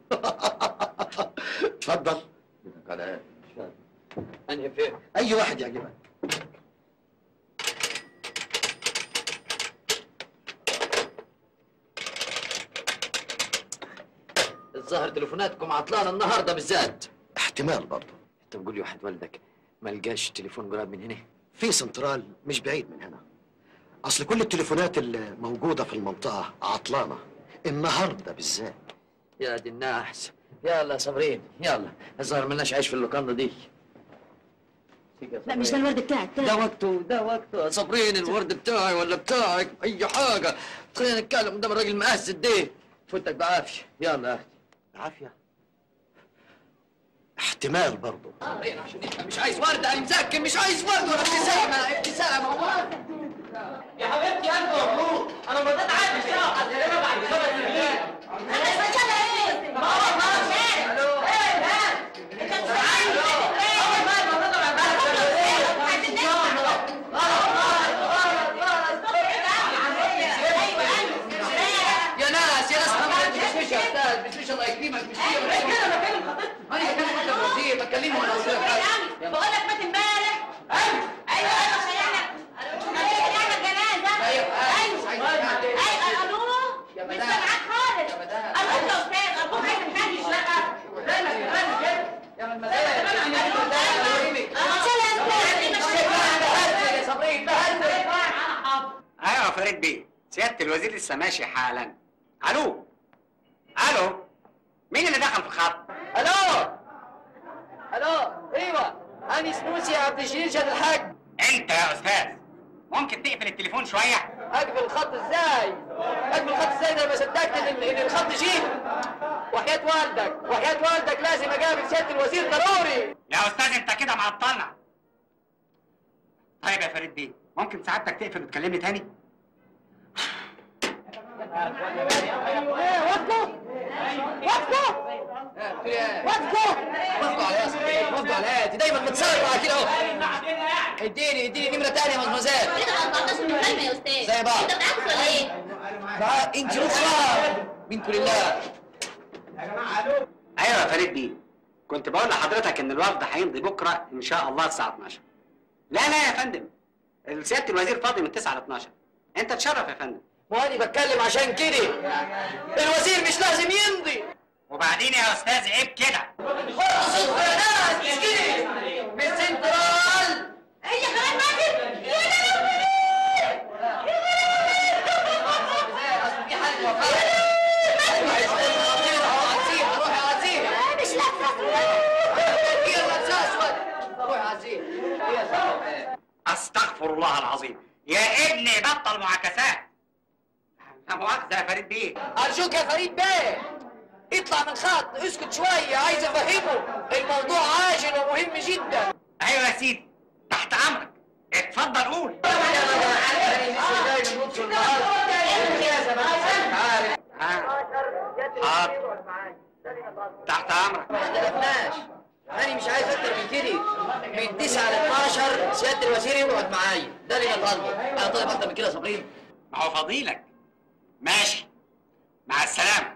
اتفضل على ايه مش فاهم. انهي فين اي واحد يعجبك الظاهر تليفوناتكم عطلانه النهارده بالذات احتمال برضه طب قول لي واحد والدك ما لقاش تليفون قريب من هنا في سنترال مش بعيد من هنا اصل كل التليفونات اللي موجوده في المنطقه عطلانه النهارده بالذات يا دي النحس يلا صابرين يلا الظاهر ملناش عيش في اللوكاندا دي لا مش ده الورد بتاعك ده وقته ده وقته صابرين الورد بتاعي ولا بتاعك اي حاجه خلينا نتكلم قدام الراجل المقاسد ده فوتك بعافيه يلا يا اختي عافيه احتمال برضه صابرين عشان انت مش عايز ورد انا مسكن مش عايز ورد ولا ابتسامه ابتسامه يا حبيبتي انت مبروك انا مرضيت عادي الساعه هتكلمها بعد خمس دقايق انا اسمع ايه ما هو ما هو شارع ايه ده انت مش عايز اول ما الموضوع ده بعد يا ناس يا ناس حرام مش مش يا استاذ مش مش الله يكرمك مش مش انا بكلم انت الوزير بكلمه وانا قلت لك حاجه بقول لك مات امبارح ايوه ايوه ايوه عشان يعمل عشان يعمل جنازه ايوه ايوه ايوه الو مش سامعاك خالص ارجوك يا استاذ ارجوك عايز محدش بقى يا من مزاج ايوه يا فريد بيه سياده الوزير لسه ماشي حالا الو الو مين اللي دخل في خط الو الو ايوه انا سنوسي يا عبد الجليل شاد الحاج انت يا استاذ ممكن تقفل التليفون شويه اقفل الخط ازاي؟ اقفل الخط ازاي ده ما صدقت ان ان الخط جه وحياة والدك وحياة والدك لازم اقابل سيادة الوزير ضروري يا استاذ انت كده معطلنا طيب يا فريد بيه ممكن سعادتك تقفل وتكلمني تاني وقفوا وقفوا وقفوا على يا صاحبي وقفوا على ايه دايما متصارع كده اهو اديني اديني نمرة تانية يا مزمزات كده 14 مكالمه يا استاذ زي بعض. انت بتعكس ولا ايه؟ بقى انت اخرى منكم لله ايوه يا فريد بيه كنت بقول لحضرتك ان الوفد هيمضي بكره ان شاء الله الساعه 12 لا لا يا فندم سياده الوزير فاضي من 9 ل 12 انت تشرف يا فندم واني بتكلم عشان كده الوزير مش لازم يمضي وبعدين يا استاذ عيب كده صدق يا ناس مش كده مش سنترال هي كمان ماتت يا في حاجة وفاة روح يا عزيز مش لابسه هي اللبسة اسود روح يا عزيز استغفر الله العظيم يا ابني بطل معاكسات لا مؤاخذه يا فريد بيه ارجوك يا فريد بيه اطلع من الخط اسكت شوية عايز افهمه الموضوع عاجل ومهم جدا ايوه يا سيدي تحت امرك اتفضل قول حاضر تحت امرك ما اختلفناش انا مش عايز اكتر من كده من 9 ل 12 سياده الوزير يقعد معايا ده اللي انا طالبه انا طالب اكتر من كده يا صابرين ما هو فضيلك ماشي مع السلامه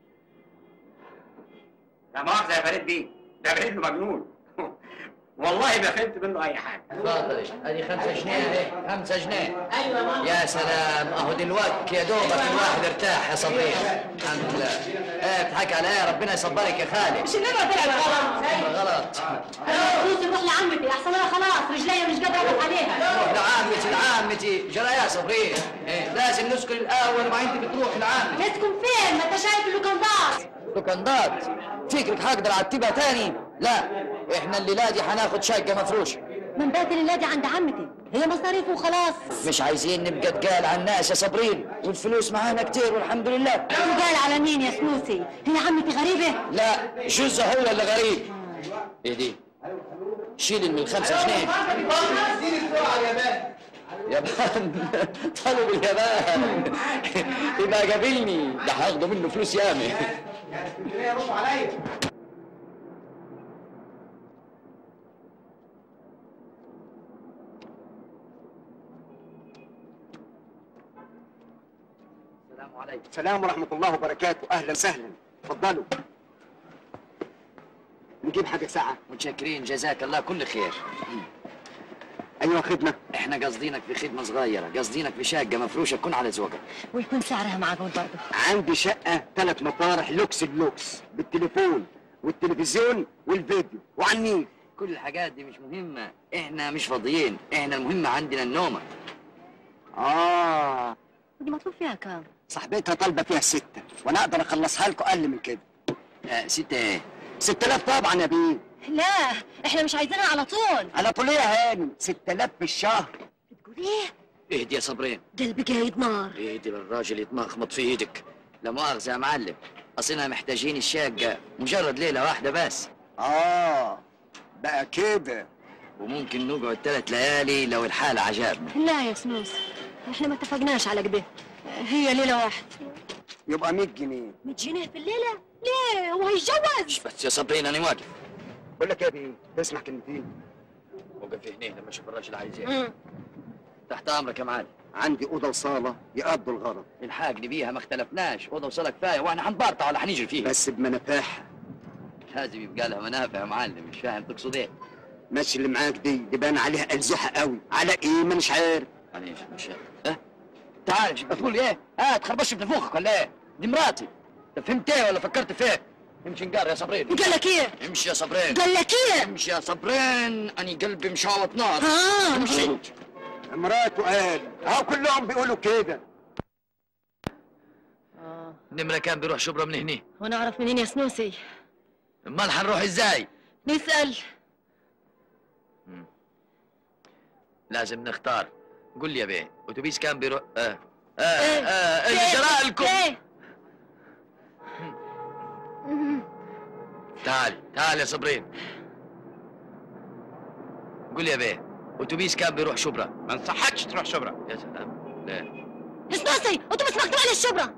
لا مؤاخذه يا فريد بيه ده فريد مجنون والله ما فهمت منه اي حاجه اتفضل ادي 5 جنيه اهي 5 جنيه ايوه ماما يا سلام اهو دلوقتي يا دوبك الواحد ارتاح يا صبرين الحمد لله ايه بتضحك على ايه ربنا يصبرك يا خالد مش انما طلع غلط غلط فلوس نروح لعمتي احسن انا خلاص رجليا مش قادره اقف عليها روح لعامتي لعامتي جرى يا صبرين إيه لازم نسكن الاول وبعدين تبي تروح لعامتي نسكن فين ما انت شايف اللوكندات لوكندات فكرك هقدر اعتبها تاني لا احنا الليله دي هناخد شقه مفروشه من بيت اللادي عند عمتي هي مصاريف وخلاص مش عايزين نبقى تقال على الناس يا صابرين والفلوس معانا كتير والحمد لله وقال على مين يا سنوسي هي عمتي غريبة لا جوزها هو اللي غريب ايه دي شيل من الخمسة جنيه يابان طالب اليابان يبقى قابلني ده هاخده منه فلوس ياما السلام عليكم السلام ورحمة الله وبركاته أهلا وسهلا اتفضلوا نجيب حاجة ساعة متشكرين جزاك الله كل خير أيوة خدمة احنا قصدينك في خدمة صغيرة قصدينك في شقة مفروشة تكون على ذوقك ويكون سعرها معقول برضه عندي شقة ثلاث مطارح لوكس اللوكس بالتليفون والتلفزيون والفيديو وعلى النيل كل الحاجات دي مش مهمة احنا مش فاضيين احنا المهم عندنا النومة آه ودي مطلوب فيها كام؟ صاحبتها طالبة فيها ستة وأنا أقدر أخلصها لكم أقل من كده آه ستة ايه؟ ستة آلاف طبعا يا بيه لا احنا مش عايزينها على طول على طول إيه يا هاني ستة آلاف في الشهر بتقول ايه؟ اهدي يا صبرين قلبي قايد نار اهدي للراجل يتمخمط في ايدك لا مؤاخذة يا معلم اصلنا محتاجين الشقة مجرد ليلة واحدة بس آه بقى كده وممكن نقعد ثلاث ليالي لو الحال عجبنا لا يا سنوس احنا ما اتفقناش على كده هي ليلة واحدة يبقى 100 جنيه 100 جنيه في الليلة؟ ليه؟ هو هيتجوز؟ بس يا صبرين انا واقف بقول لك إيه يا بيه تسمع كلمتين وقف هنا لما اشوف الراجل عايز ايه تحت امرك يا معلم عندي أوضة وصالة يقضوا الغرض الحاجني بيها ما اختلفناش اوضه وصاله كفايه واحنا هنبرطع ولا هنجري فيها بس بمنافعها لازم يبقى لها منافع يا معلم مش فاهم تقصد ايه ماشي اللي معاك دي دي باين عليها ألزوحة قوي على إيه مانيش عارف معلش مش اه تعال مش بتقول ايه اه تخربش في نفوخك ولا ايه دي مراتي انت فهمت ايه ولا فكرت في ايه امشي نقار يا صبرين قال لك ايه؟ امشي يا صبرين قال لك ايه؟ امشي يا صبرين اني قلبي مشاوط نار آه. امشي مراته قال أهو كلهم بيقولوا كده نمرة كان بيروح شبرا من هني وانا اعرف منين يا سنوسي؟ امال هنروح ازاي نسأل لازم نختار قول لي يا بيه اتوبيس كان بيروح اه اه إيه؟ اه اللي إيه؟ جرى لكم إيه؟ تعال تعال يا صبرين قول لي يا بيه اتوبيس كان بيروح شبرا ما انصحكش تروح شبرا يا سلام ليه سنوسي اتوبيس مكتوب على الشبرا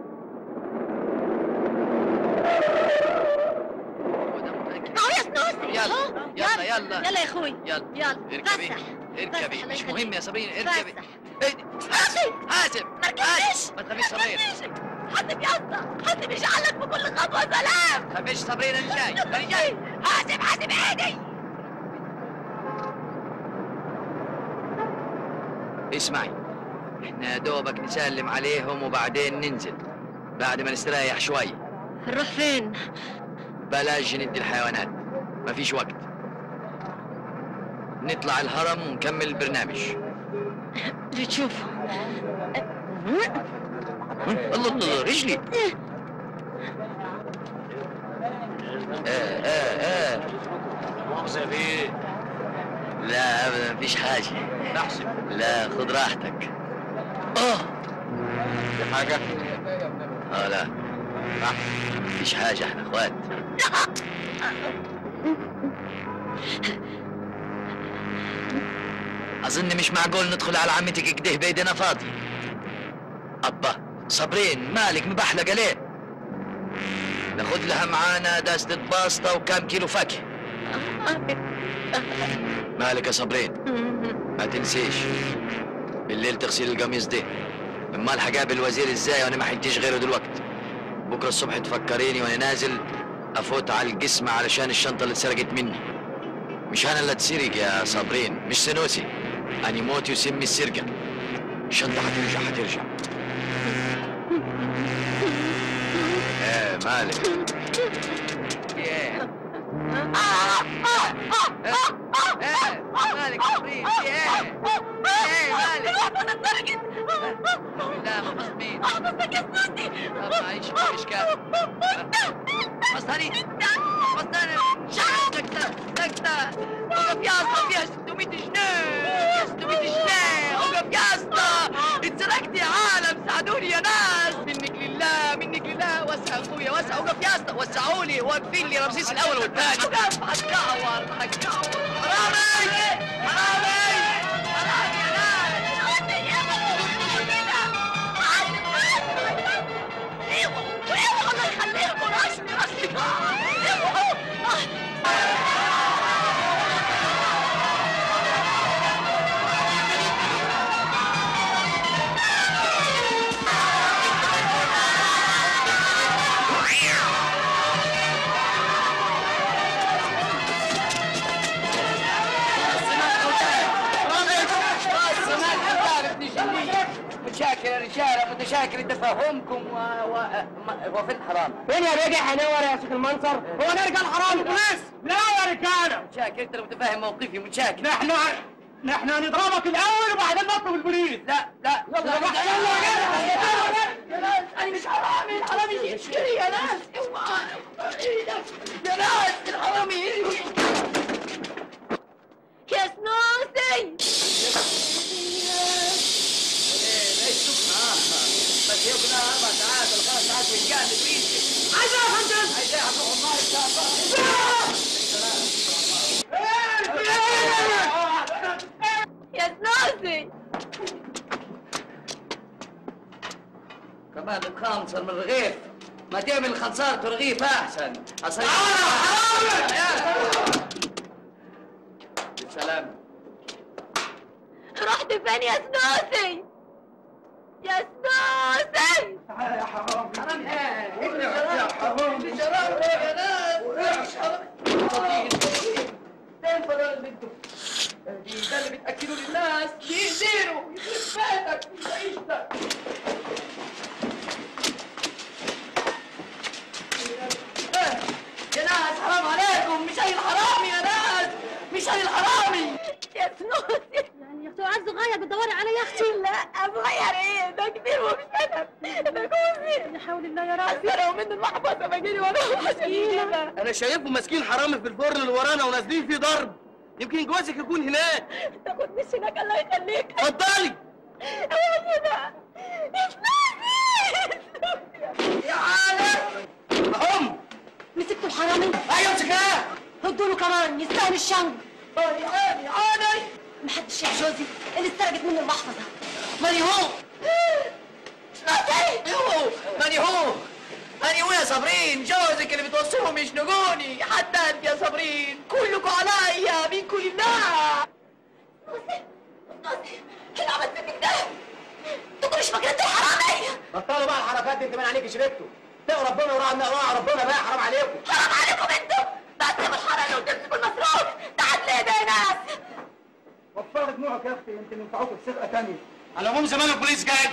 اهو يا سنوسي يلا أهو. يلا يلا يلا يا اخوي يلا يلا اركبي فسح. اركبي فسح، مش الله مهم يا صبرين اركبي فسح. ايه حاسب حاسب ما ركبتش ما تخافيش صبرين حاسب يا اسطى حاسب يجعلك بكل خطوه سلام ما تخافيش صبرين انا جاي انا جاي حاسب حاسب ايدي اسمعي احنا يا دوبك نسلم عليهم وبعدين ننزل بعد ما نستريح شوي نروح فين؟ بلاش ندي الحيوانات مفيش وقت نطلع الهرم ونكمل البرنامج اللي تشوفه الله الله رجلي اه اه اه مؤاخذة بيه لا ابدا مفيش حاجة نحسب لا خد راحتك اه في حاجة اه لا مفيش حاجة احنا اخوات اظن مش معقول ندخل على عمتك كده بايدينا فاضي ابا صابرين مالك مبحلقة ليه ناخد لها معانا داسة باسطة وكام كيلو فاكهة مالك يا صابرين ما تنسيش بالليل تغسل القميص ده امال هقابل الوزير ازاي وانا ما حديش غيره دلوقتي بكره الصبح تفكريني وانا نازل افوت على القسم علشان الشنطه اللي اتسرقت مني مش انا اللي اتسرق يا صابرين مش سنوسي اني موت يسمي السرقه الشنطه هترجع هترجع ايه مالك ايه ايه مالك صابرين ايه ايه مالك لا ما مصمين طب معيش في اشكال مصاري مصاري شعر سكتة سكتة وقف يا اسطى فيها 600 جنيه 600 جنيه وقف يا اسطى اتسرقت يا عالم ساعدوني يا ناس منك لله منك لله واسع اخويا واسع اسطى وقف يا اسطى وسعوا لي واقفين لي رمسيس الاول والثاني وقف هتكعور هتكعور حرامي حرامي حرامي يا ناس اوعوا الله يخليكم راسي راسي اوعوا متشاكر يا رجاله متشاكر تفهمكم و... و... ما- هو فين الحرام؟ فين يا بيجي حنور يا شيخ المنصر هو نرجع الحرامي بوليس لا يا رجاله متشاكر انت لو متفاهم موقفي متشاكر نحن نحن هنضربك الاول وبعدين نطلب البوليس لا لا يلا يلا يلا يا ناس انا مش حرامي الحرامي يشتري يا ناس اوعى ايدك يا ناس الحرامي يا سنوسي بس يبقى اربع ساعات ولا خمس ساعات ويتقال البوليس عايز يا فندم عايز ايه هتروح النار ان شاء الله يا سنوسي كمان مخنصر من الرغيف ما تعمل خنصرة رغيف احسن اصل بالسلامة رحت فين يا سنوسي يا سنوسي يا حرام حرام ايه يا حرام شراب يا ناس حرام فين فضل البنت دي ده اللي بتاكلوا للناس يأذينوا يخرب بيتك وعيشتك يا ناس حرام عليكم مش هي الحرامي يا ناس مش هي الحرامي يا سنوسي يعني يا اختي عايز صغير بتدوري على يا اختي لا صغير ايه ده كبير ومش انا ده جوزي لا حول الله يا رب انا ومن المحبسه باجيلي وانا حزينه انا شايفهم ماسكين حرامي في الفرن اللي ورانا ونازلين فيه ضرب يمكن جوزك يكون هناك تاخد مش هناك الله يخليك اتفضلي اوعى كده يا سنوسي يا عالم هم مسكتوا الحرامي ايوه امسكها هدوا له كمان يستاهل الشنق يا عاني عاني محدش شاف جوزي اللي اتسرقت منه المحفظه مالي هو هو ماني هو ماني هو يا صابرين جوزك اللي بتوصلهم يشنقوني حتى انت يا صابرين كلكم عليا منكم لله اللي عملت منك ده انتوا مش فاكرين انتوا حرامي بطلوا بقى الحركات دي انت من عليك شربتوا اتقوا ربنا وراء وراء ربنا بقى حرام عليكم حرام عليكم انتوا بقسم الحرام لو تمسكوا المصروف تعال ليه ده يا ناس وفروا دموعك يا اختي يمكن ينفعوكم في سرقه ثانيه على العموم زمان البوليس جاي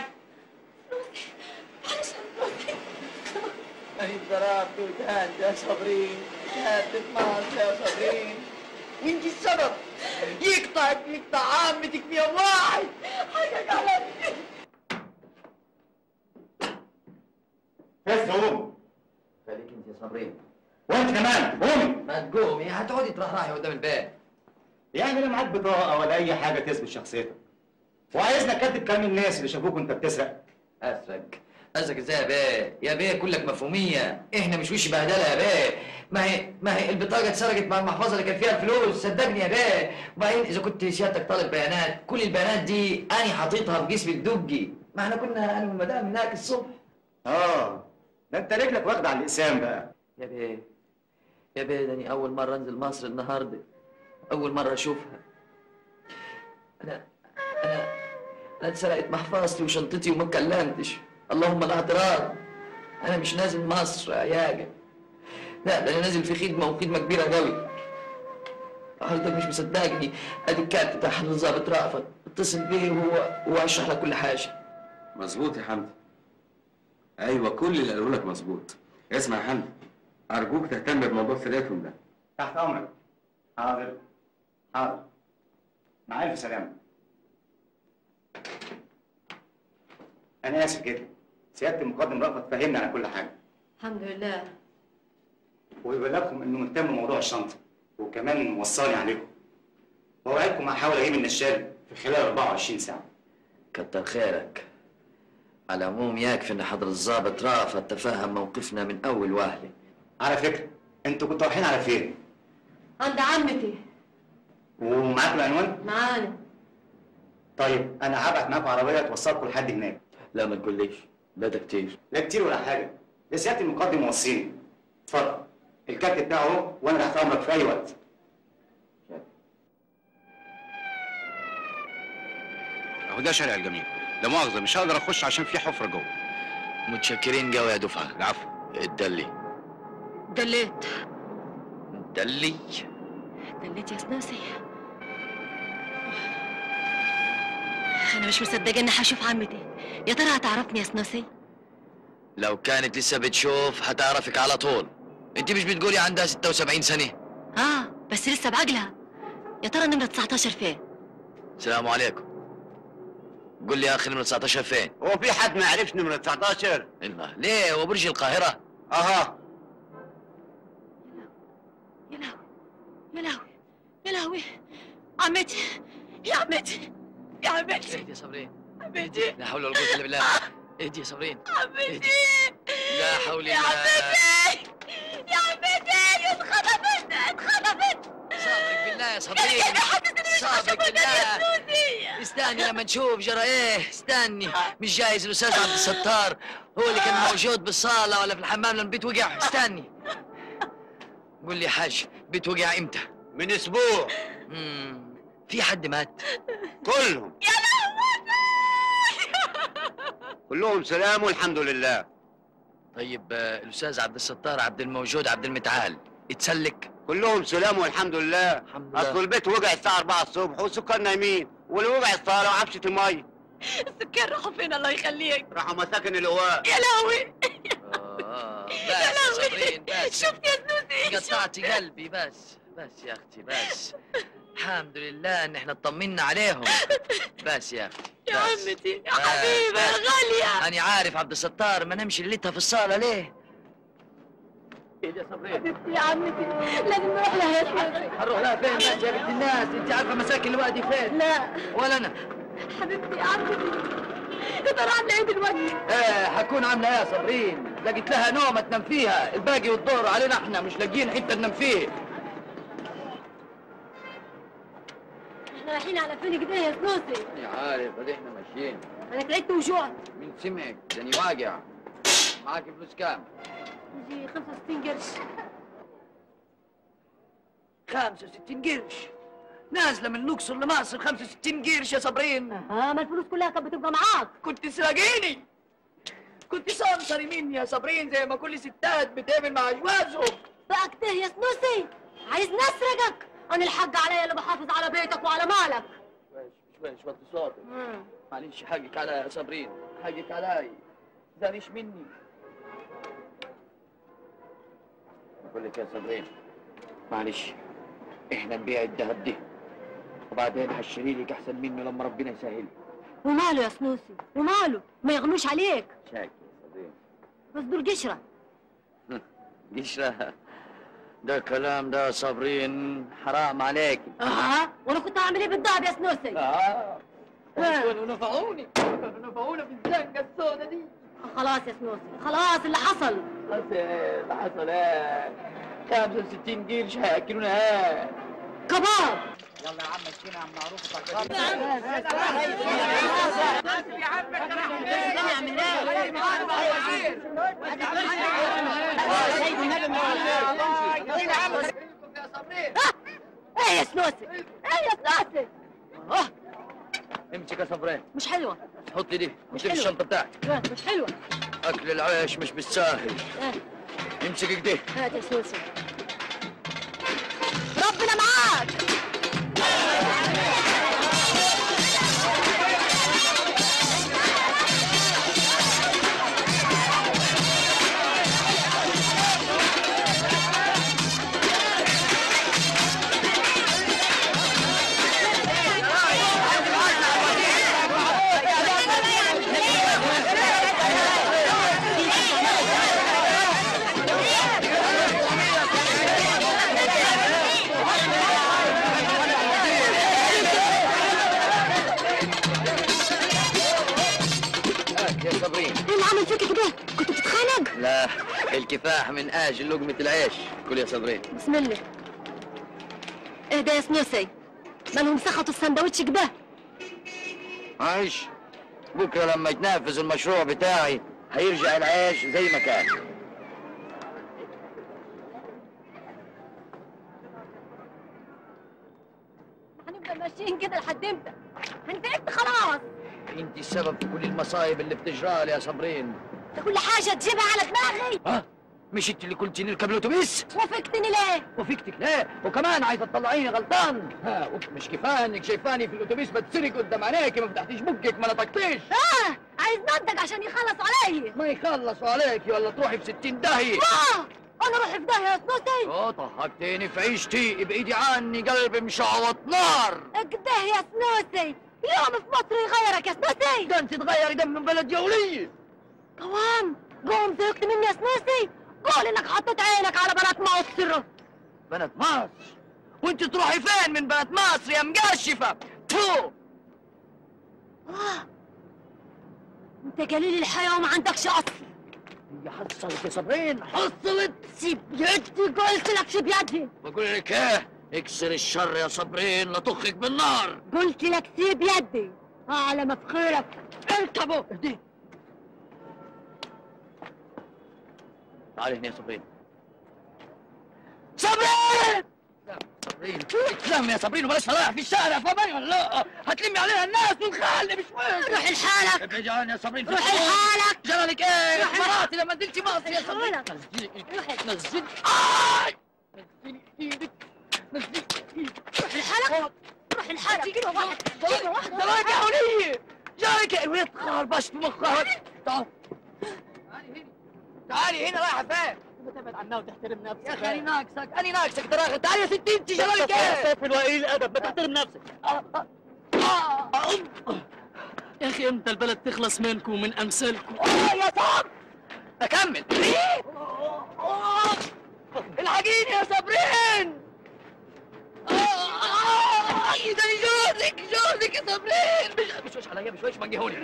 أنا ضربت وكانت يا صابرين كانت تتماس يا صابرين وانت السبب يقطعك يقطع عمتك في يوم واحد حاجة عليك بس قوم خليك انت يا صابرين وانت كمان قومي ما تقومي هتقعدي ترحرحي قدام الباب يعني لا معاك بطاقه ولا اي حاجه تثبت شخصيتك وعايزنا نكذب كلام الناس اللي شافوك وانت بتسرق اسرق قصدك ازاي يا بيه يا بيه كلك مفهوميه احنا مش وش بهدله يا بيه ما هي ما هي البطاقه اتسرقت مع المحفظه اللي كان فيها الفلوس صدقني يا بيه وبعدين اذا كنت سيادتك طالب بيانات كل البيانات دي انا حاططها في جسم الدقي ما احنا كنا انا والمدام هناك الصبح اه ده انت رجلك واخده على الاقسام بقى يا بيه يا بيه ده أنا اول مره انزل مصر النهارده اول مره اشوفها انا انا انا اتسرقت محفظتي وشنطتي وما اتكلمتش اللهم لا اعتراض انا مش نازل مصر يا ياجا لا ده انا نازل في خدمه وخدمه كبيره قوي حضرتك مش مصدقني ادي الكارت بتاع حضرتك الظابط رأفت اتصل بيه وهو وهشرح لك كل حاجه مظبوط يا حمدي ايوه كل اللي قالوا لك مظبوط اسمع يا حمدي ارجوك تهتم بموضوع سرقتهم ده تحت امرك حاضر حاضر مع الف سلامه انا اسف جدا سياده المقدم رأفت فهمنا على كل حاجه الحمد لله ويبلغكم انه مهتم بموضوع الشنطه وكمان موصاني عليكم ووعدكم هحاول اجيب النشال في خلال 24 ساعه كتر خيرك على العموم يكفي ان حضر الضابط رافض تفهم موقفنا من اول وهله على فكره انتوا كنتوا رايحين على فين؟ عند عمتي ومعاكم العنوان؟ معانا طيب انا هبعت معاكم عربيه توصلكم لحد هناك لا ما تقوليش لا ده كتير لا كتير ولا حاجه ده سياده المقدم موصيني اتفضل الكارت بتاعه اهو وانا تحت امرك في اي وقت اهو ده شارع الجميل لا مؤاخذه مش هقدر اخش عشان في حفره جوه متشكرين قوي يا دفعه العفو اتدلي دليت دلي دليت يا سناسي انا مش مصدقه اني هشوف عمتي يا ترى هتعرفني يا سناسي لو كانت لسه بتشوف هتعرفك على طول انت مش بتقولي عندها 76 سنه اه بس لسه بعقلها يا ترى نمرة 19 فين؟ السلام عليكم قول لي يا اخي نمرة 19 فين؟ هو في حد ما يعرفش نمره 19 الله ليه هو برج القاهرة؟ اها يا لهوي يا لهوي يا لهوي عمتي يا عمتي يا عمتي اهدي يا صابرين عمتي لا حول ولا قوة الا بالله اهدي يا صابرين عمتي لا حول يا الله عمتي يا عمتي اتخطفت اتخطفت صابرك بالله يا صابرين صابرك بالله استني لما نشوف جرى ايه استني مش جايز الاستاذ عبد الستار هو اللي كان موجود بالصاله ولا في الحمام لما البيت وقع استني قول لي يا حاج بيت وقع امتى من اسبوع مم. في حد مات كلهم يا كلهم سلام والحمد لله طيب آه، الاستاذ عبد الستار عبد الموجود عبد المتعال اتسلك كلهم سلام والحمد لله الحمد لله اصل البيت وقع الساعه 4 الصبح والسكان نايمين واللي وقع الصاله وعفشه المي السكان راحوا فين الله يخليك راحوا مساكن اللواء يا لهوي آه يا بس يا لهوي صابرين بس شفت يا سنوسي قطعتي قلبي بس بس يا اختي بس الحمد لله ان احنا اطمنا عليهم بس يا اختي يا بس. عمتي يا بس، حبيبه يا بس. غاليه انا عارف عبد الستار ما نمشي ليلتها في الصاله ليه يا صابرين حبيبتي يا عمتي لازم نروح لها يا سنوسي هنروح لها فين بس يا بنت الناس انت عارفه مساكن الوادي فين لا ولا انا حبيبتي يا عمتي يا ترى عامله ايه دلوقتي؟ ايه حكون عامله ايه يا صابرين لقيت لها نومه تنام فيها الباقي والدور علينا احنا مش لاقيين حته ننام فيه احنا رايحين على فين كده يا سنوسي؟ يا عارف ادي احنا ماشيين انا تعبت وجوعت مين سمعك ده أنا واقع معاك فلوس كام يجي 65 قرش 65 قرش نازله من الاقصر لمصر 65 قرش يا صابرين اه ما الفلوس كلها كانت بتبقى معاك كنت سراقيني كنت سمسري مني يا صابرين زي ما كل ستات بتعمل مع جوازهم بقى كده يا سنوسي عايز نسرقك انا الحق عليا اللي بحافظ على بيتك وعلى مالك شوي شوي صوتك معلش حقك عليا يا صابرين حقك علي ده مش مني بقول لك يا صابرين معلش احنا نبيع الذهب ده وبعدين هشتري لك احسن منه لما ربنا يسهل وماله يا سنوسي وماله ما يغنوش عليك شاكر يا صابرين بس دول قشره قشرة ده كلام ده صابرين حرام عليك اه وانا كنت هعمل ايه بالذهب يا سنوسي اه ونفعوني نفعونا في الزنقة السوداء دي خلاص يا سنوسي خلاص اللي حصل خلاص ايه اللي حصل ايه 65 قرش هياكلونا ايه كباب يلا يا عم اشتري عم معروف ايه يا سنوسي ايه يا سنوسي امسك يا صبرين مش حلوه حط لي دي مش حط في حلوة. الشنطة بتاعك لا، مش حلوه اكل العيش مش بالساهل ايه امسك كده هات يا سنوسي ربنا معاك Hey! الكفاح من اجل لقمة العيش كل يا صبرين بسم الله اهدى يا سنوسي مالهم سخطوا السندوتش كده عايش بكرة لما يتنفذ المشروع بتاعي هيرجع العيش زي ما كان هنفضل ماشيين كده لحد امتى؟ هنتعبت خلاص انت السبب في كل المصايب اللي بتجرى لي يا صبرين ده كل حاجة تجيبها على دماغي ها مش انت اللي كنت نركب الاتوبيس وافقتني ليه؟ وفيكتك ليه وكمان عايزه تطلعيني غلطان ها مش كفايه انك شايفاني في الاتوبيس بتسرق قدام عينيكي ما فتحتيش بقك ما نطقتيش اه عايز نضج عشان يخلصوا علي ما يخلصوا عليكي ولا تروحي في 60 داهيه اه انا روحي في داهية يا سنوسي اه ضحكتيني في عيشتي ابعدي عني قلبي مشعوط نار اكده يا سنوسي يوم في مصر يغيرك يا سنوسي ده انت تغيري دم من بلد يوليه قوام قوم زهقت مني يا سنوسي قول انك حطيت عينك على بنات مصر بنات مصر وانت تروحي فين من بنات مصر يا مقشفه تو آه. انت قليل الحياة وما عندكش اصل هي حصلت يا صابرين حصلت سيب يدي قلت لك سيب يدي بقول لك ايه اكسر الشر يا صابرين لطخك بالنار قلت لك سيب يدي على ما في خيرك اركبوا اهدي تعالي هنا يا صابرين صابرين صابرين اتلم يا صابرين وبلاش فلاح في الشارع فاهماني ولا لا هتلمي علينا الناس ونخلي بشويش روح لحالك ابعدي عني يا صابرين روح لحالك جرالك ايه روح مراتي لما نزلتي مصر يا صابرين لحالك. نزلي روح نزلي آي! نزلي ايدك نزلي ايدك روح لحالك روح لحالك دقيقة واحدة دقيقة واحدة جرالك يا ولية جرالك الولية خربشت في مخها تعال تعالي هنا رايحة فين؟ تبعد عنها وتحترم نفسك يا اخي انا ناقصك انا ناقصك تراخي تعالي يا ستي انت جرالك يا ايه؟ سيف الوقيل الادب ما تحترم نفسك يا اخي امتى البلد تخلص منكم ومن امثالكم آه يا صاحب اكمل الحقيني يا صابرين آه، آه، آه، ده جوزك جوزك يا صابرين مش مش وش عليا مش وش منجهوني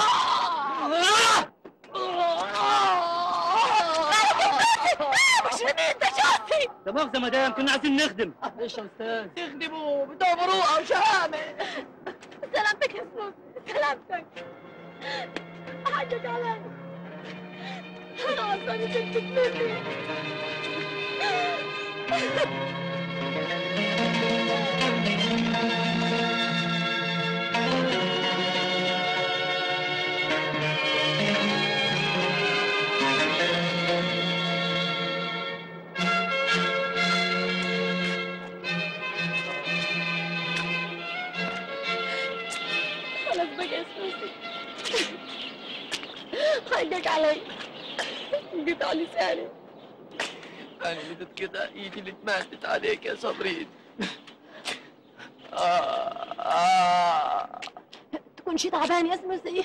مش مين انت شاطي ده مؤاخذة مدام كنا عايزين نخدم ايش يا استاذ تخدموا بدون مروءة وشهامة سلامتك يا سنوس سلامتك حقك علي انا عصاني كنت مني خلاص بقى يا سنوسي حقك علي قطع لساني انا اللي تتقطع ايدي اللي اتمدت عليك يا صابرين آه آه تكون شي تعبان يا سنوسي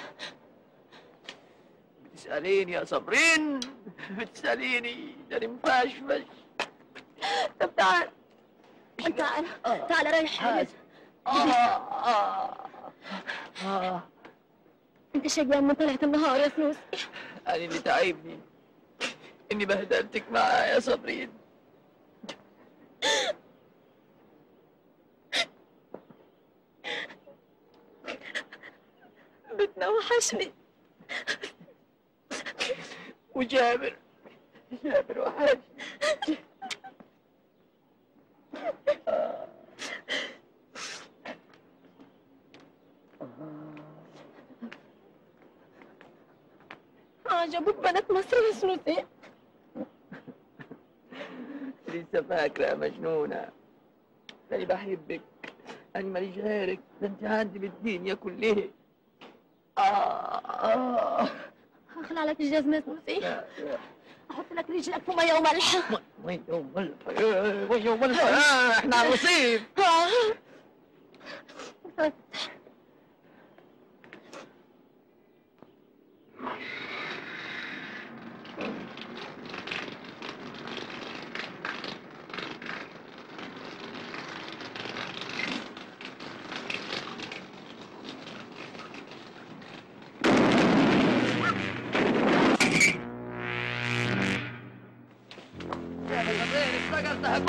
بتسأليني يا صابرين بتسأليني ده أنا مفشفش طب تعال تعال تعال ريح حالك آه آه آه انت شقيان من طلعت النهار يا سنوس أنا اللي تعبني إني بهدلتك معايا يا صابرين بتنا وحشني وجابر جابر وحشني عجبوك بنات مصر يا سنوسي لسه فاكرة يا مجنونة أنا بحبك أنا ماليش غيرك ده أنت عندي بالدنيا كلها آه آه هخلع لك الجزمة يا سنوسي لا لا احط لك رجلك في ميه وملح وين يوم ملح وين يوم ملح آه، احنا على الرصيف قصدها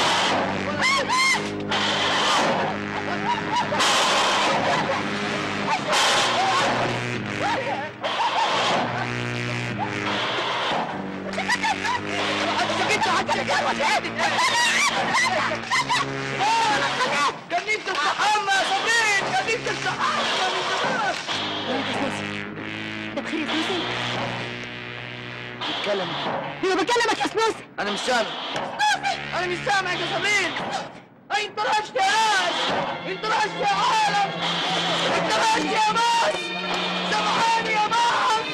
كان نفسي استحمى يا صبرين كان نفسي استحمى من زمان ده بخير يا سنوسي بتكلم ايوه بكلمك يا سنوسي انا مش سامع انا مش سامعك يا صبرين اي انت رشت يا ناس انت رشت يا عالم انت رشت يا باص سامحاني يا باص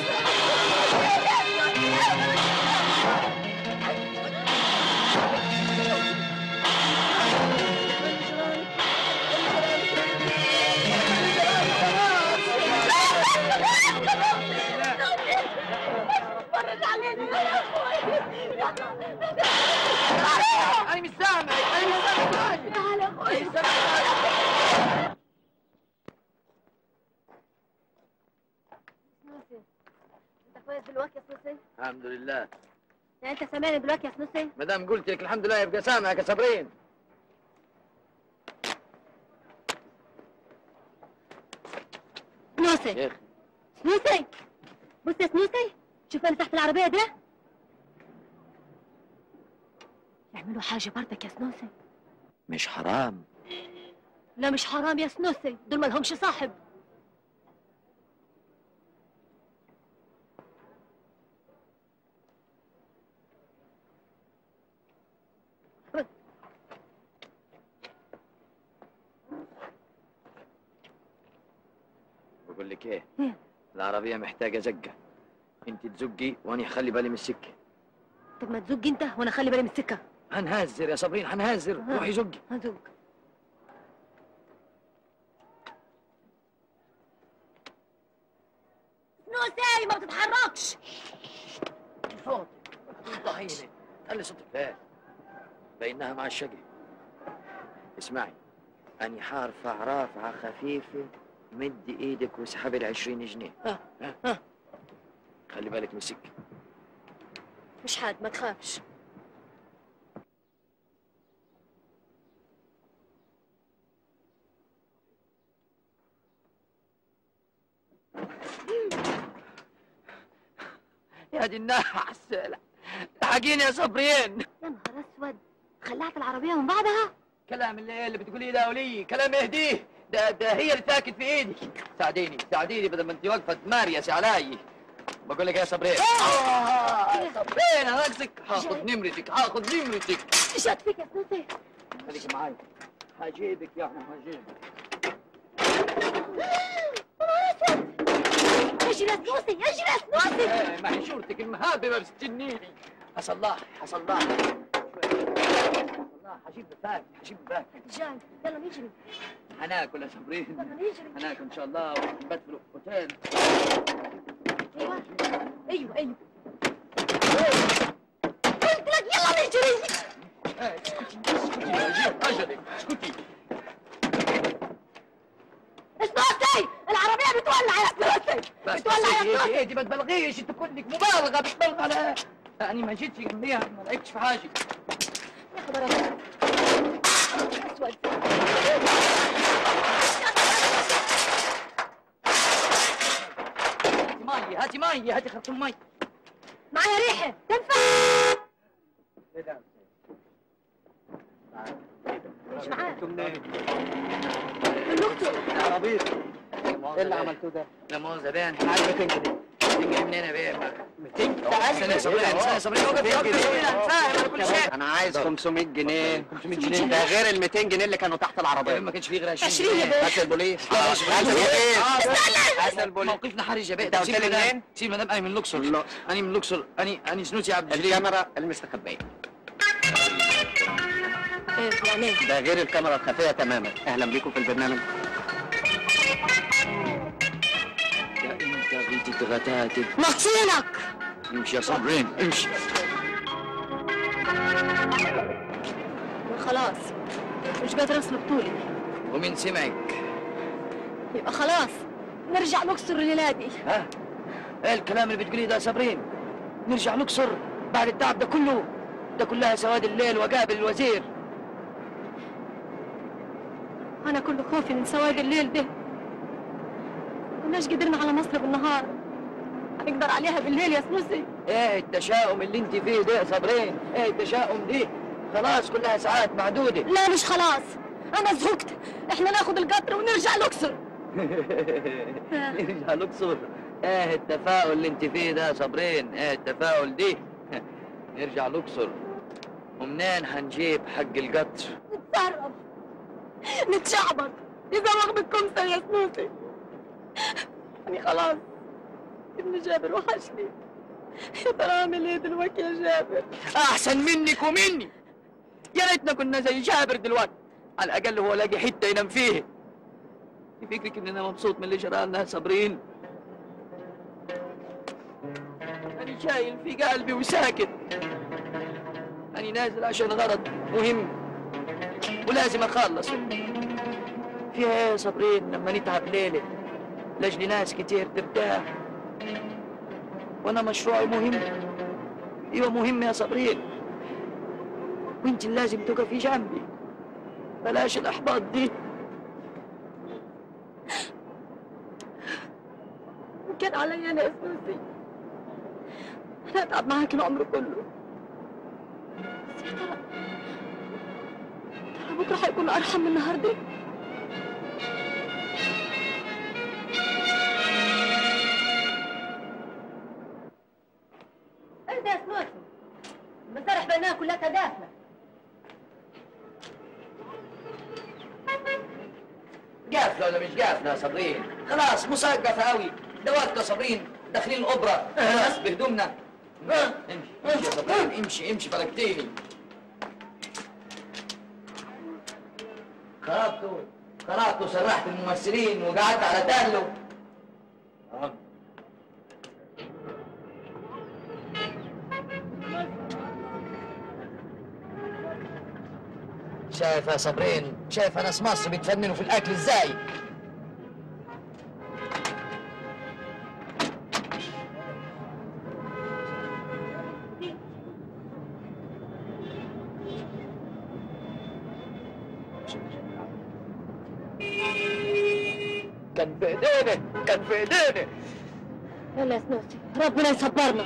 انا مش سامع انا مش سامع تعالى يا اخوي سنوسي انت كويس دلوقتي يا سنوسي الحمد لله يعني انت سامعني دلوقتي يا سنوسي ما دام قلت لك الحمد لله يبقى سامعك يا صبرين سنوسي شيخ سنوسي بص يا سنوسي شوف اللي تحت العربية ده يعملوا حاجة برضك يا سنوسي مش حرام لا مش حرام يا سنوسي دول مالهمش صاحب بقول لك ايه إيه؟ العربية محتاجة زقة انت تزقي وانا هخلي بالي من السكة طب ما تزج انت وانا اخلي بالي من السكة هنهزر يا صبرين هنهزر ها. روحي زقي هزج سنوسي ما بتتحركش صوتك طحينة خلي صوتك لا بينها مع الشقي اسمعي أني حارفع رافعة خفيفة مد ايدك واسحبي العشرين جنيه ها. ها ها. خلي بالك من السكة مش حاد ما تخافش يا دي النحس الحقيني يا صبرين يا نهار اسود خلعت العربية من بعضها كلام اللي, اللي بتقوليه ده ولي كلام يهديه ده ده هي اللي تاكد في ايدي ساعديني ساعديني بدل ما انت واقفه تماريسي علي بقول لك يا صبرين آه صبرين انا ناقصك هاخد نمرتك هاخد نمرتك شات فيك يا سنوسي خليك معاي هجيبك يا عم هجيبك اجري يا سنوسي اجري يا سنوسي ايه ما هي شورتك المهاببه بتستنيني حصلح حصلح حصلح هجيب بفاك هجيب بفاك جاي يلا نجري هناكل يا صبرين يلا نجري هناكل ان شاء الله ونبات في الاوتيل ايوه ايوه ايوه قلت لك يلا نجري اجلك اسكتي سنوسي العربية بتولع يا سنوسي بس بتولع يا اهدي سنوسي اهدي ما تبلغيش انت كلك مبالغه بتبالغ على يعني ما جيتش جنبيها ما لعبتش في حاجه يا خبر أبيض. اسود هاتي مي هاتي مي هاتي خرطوم مي معايا ريحة تنفع مش معاك عربية ايه اللي عملتوه ده؟ لا مؤاخذة بيه انا عايز 200 جنيه 200 جنيه منين يا بيه 200 استنى يا صبري استنى يا صبري وقف وقف يا صبري انا فاهم انا كل شيء انا عايز 500 جنيه 500 جنيه ده غير ال 200 جنيه اللي كانوا تحت العربيه ما كانش فيه غير 20 20 يا جنيه بيه. هات البوليس لا، هات لا، البوليس هات البوليس موقفنا حرج يا بيه انت قلت لي منين؟ سيب مدام انا من الاقصر انا من الاقصر انا انا سنوسي عبد الجليل الكاميرا المستخبيه ايه يعني ايه ده غير الكاميرا الخفيه تماما اهلا بيكم في البرنامج يا انت غيتي غتاتي مغسولك امشي يا صبرين امشي خلاص مش قادرة اسلك طولي ومين سمعك يبقى خلاص نرجع نكسر الليلة دي ها ايه الكلام اللي بتقوليه ده يا صابرين نرجع نكسر بعد التعب ده كله ده كلها سواد الليل وقابل الوزير انا كل خوفي من سواد الليل ده كناش قدرنا على مصر بالنهار هنقدر عليها بالليل يا سنوسي ايه التشاؤم اللي انت فيه ده يا صابرين ايه التشاؤم دي خلاص كلها ساعات معدودة لا مش خلاص انا زهقت احنا ناخد القطر ونرجع الاقصر نرجع الاقصر ايه التفاؤل اللي انت فيه ده يا صابرين ايه التفاؤل دي نرجع الاقصر ومنين هنجيب حق القطر نتصرف نتشعبط اذا واخدك كمسة يا سنوسي يعني خلاص ابن جابر وحشني يا ترى اعمل ايه دلوقتي يا جابر احسن منك ومني يا ريتنا كنا زي جابر دلوقتي على الاقل هو لاقي حته ينام فيها يفكرك ان انا مبسوط من اللي جرى لنا صابرين انا شايل في قلبي وساكت انا نازل عشان غرض مهم ولازم اخلصه فيها ايه يا صابرين لما نتعب ليله لاجل ناس كتير ترتاح وانا مشروعي مهم ايوه مهم يا صابرين وانت اللي لازم تقفي جنبي بلاش الاحباط دي كان عليا انا يا سنوسي انا اتعب معاك العمر كله بس يا ترى ترى بكره هيكون ارحم من النهارده انت يا سنوسي المسارح بينها كلها تدافنه قافله ولا مش قافله يا صابرين خلاص مسقفه قوي ده وقت يا صابرين داخلين الاوبرا خلاص بهدومنا امشي امشي يا صابرين امشي امشي فلكتيني خربتوا خربتوا سرحت الممثلين وقعدت على تهلو شايف يا صابرين شايف ناس مصر بيتفننوا في الاكل ازاي كان في ايدينا كان في ايدينا يلا يا سنوسي ربنا يصبرنا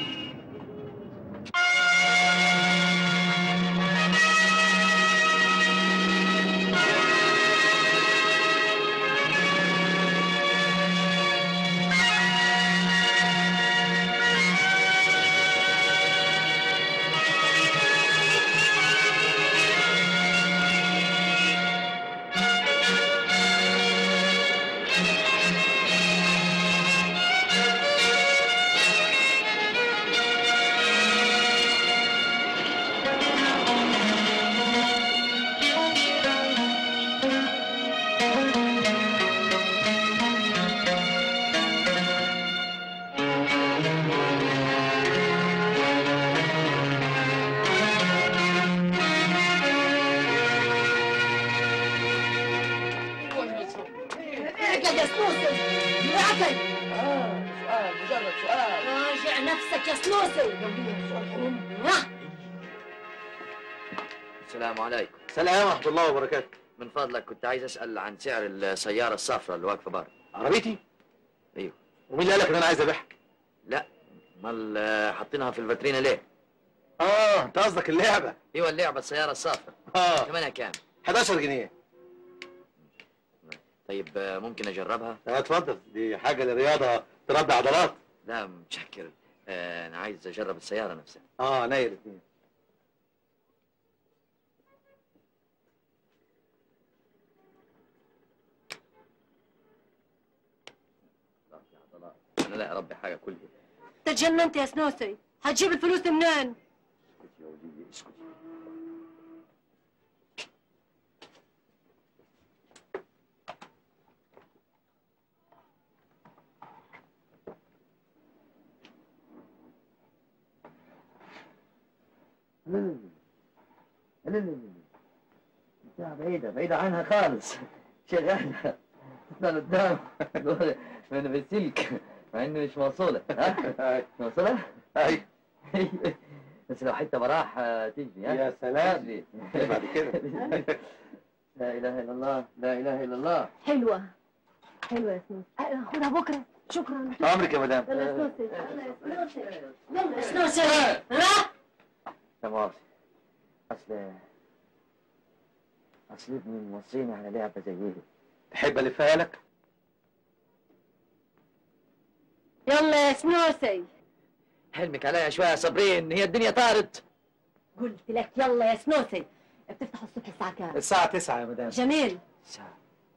اقعد يا سنوسي اقعد سؤال مجرد سؤال راجع نفسك يا سنوسي السلام عليكم سلام ورحمه الله وبركاته من فضلك كنت عايز اسال عن سعر السياره الصفراء اللي واقفه بره عربيتي ايوه ومين اللي قال لك ان انا عايز ابيعها لا امال آه، حاطينها في الفاترينا ليه اه انت قصدك اللعبه ايوه اللعبه السياره الصفراء اه ثمنها كام 11 جنيه طيب آه، ممكن اجربها اه اتفضل دي حاجه للرياضه تربي عضلات لا متشكر آه، انا عايز اجرب السياره نفسها اه عينيا الاثنين انا لا اربي حاجه كلها تجننت يا سنوسي هتجيب الفلوس منين اسكت يا ولية اسكت بتاع بعيدة بعيدة عنها خالص شغالة تطلع قدام من بالسلك مع انه مش موصولة ها؟ موصولة؟ ايوه بس لو حته براح آه، تجري ها يا سلام. تجري. بعد كده لا اله الا الله لا اله الا الله حلوة حلوة يا سنوسي أه، خدها بكرة شكرا عمرك يا مدام يلا يا سنوسي يلا يا سنوسي يلا يا سنوسي ها لا مؤاخذة اصل اصل ابني موصيني على لعبه زي دي تحب الفها لك يلا يا سنوسي حلمك عليا شويه يا صابرين هي الدنيا طارت قلت لك يلا يا سنوسي بتفتح الصبح الساعة كام؟ الساعة 9 يا مدام جميل ساعة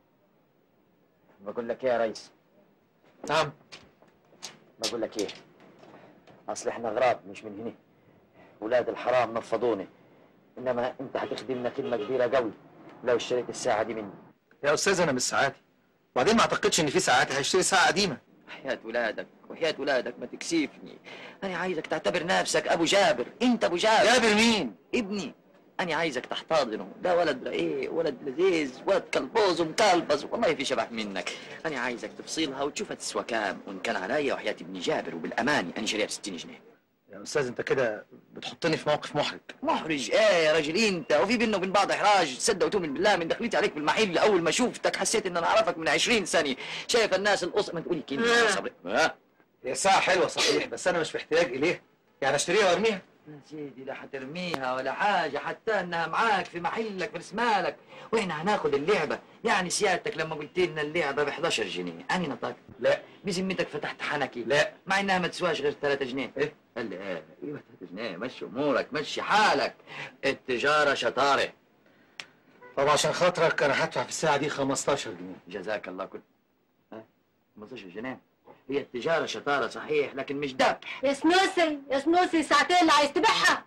بقول لك ايه يا ريس نعم بقول لك ايه اصل احنا غراب مش من هنا ولاد الحرام نفضوني انما انت هتخدمنا خدمه كبيره قوي لو اشتريت الساعه دي مني يا استاذ انا مش ساعاتي وبعدين ما اعتقدش ان في ساعات هيشتري ساعة قديمة حياة ولادك وحياة ولادك ما تكسفني أنا عايزك تعتبر نفسك أبو جابر أنت أبو جابر جابر مين؟ ابني أنا عايزك تحتضنه ده ولد رقيق ولد لذيذ ولد كلبوز ومكلبز والله في شبه منك أنا عايزك تفصيلها وتشوفها تسوى كام وإن كان عليا وحياة ابني جابر وبالأماني أنا شاريها ب 60 جنيه يا استاذ انت كده بتحطني في موقف محرج محرج ايه يا راجل انت وفي بيننا وبين بعض احراج تصدق وتؤمن بالله من دخلتي عليك بالمحل اول ما شوفتك حسيت ان انا اعرفك من 20 سنه شايف الناس القص ما تقولي كلمه يا صبري ها هي ساعة حلوة صحيح بس انا مش في احتياج اليها يعني اشتريها وارميها يا سيدي لا حترميها ولا حاجة حتى انها معاك في محلك في رسمالك واحنا هناخد اللعبة يعني سيادتك لما قلت لنا اللعبة ب 11 جنيه اني نطقت لا بذمتك فتحت حنكي لا مع انها ما تسواش غير 3 جنيه ايه قال لي ايه ايوه 3 جنيه مشي امورك مشي حالك التجارة شطارة طب عشان خاطرك انا هدفع في الساعة دي 15 جنيه جزاك الله كل ها 15 جنيه هي التجارة شطارة صحيح لكن مش ذبح يا سنوسي يا سنوسي ساعتين اللي عايز تبيعها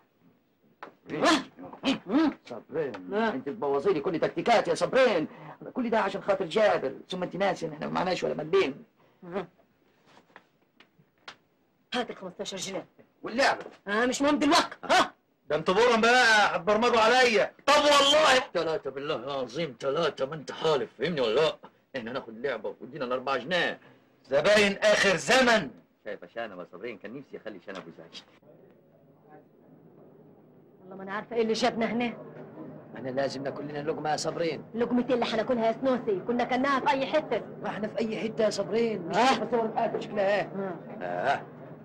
صبرين انت تبوظي لي كل تكتيكات يا صبرين كل ده عشان خاطر جابر ثم انت ناسي ان احنا ما معناش ولا ملين هات ال 15 جنيه واللعبة اه مش مهم دلوقتي ها ده انتوا بورم بقى هتبرمجوا عليا طب والله ثلاثة بالله العظيم ثلاثة ما انت حالف فهمني ولا لا؟ احنا هناخد لعبة وادينا الأربعة جنيه زباين اخر زمن شايف يا شنب يا صبرين كان نفسي اخلي شنب وزعج والله ما انا عارفه ايه اللي جابنا هنا احنا لازم ناكل لنا لقمة يا صبرين لقمتين اللي هناكلها يا سنوسي كنا كلناها في اي حته ما احنا في أي حتة يا صبرين مش عارف اصور الحاجة شكلها ايه اه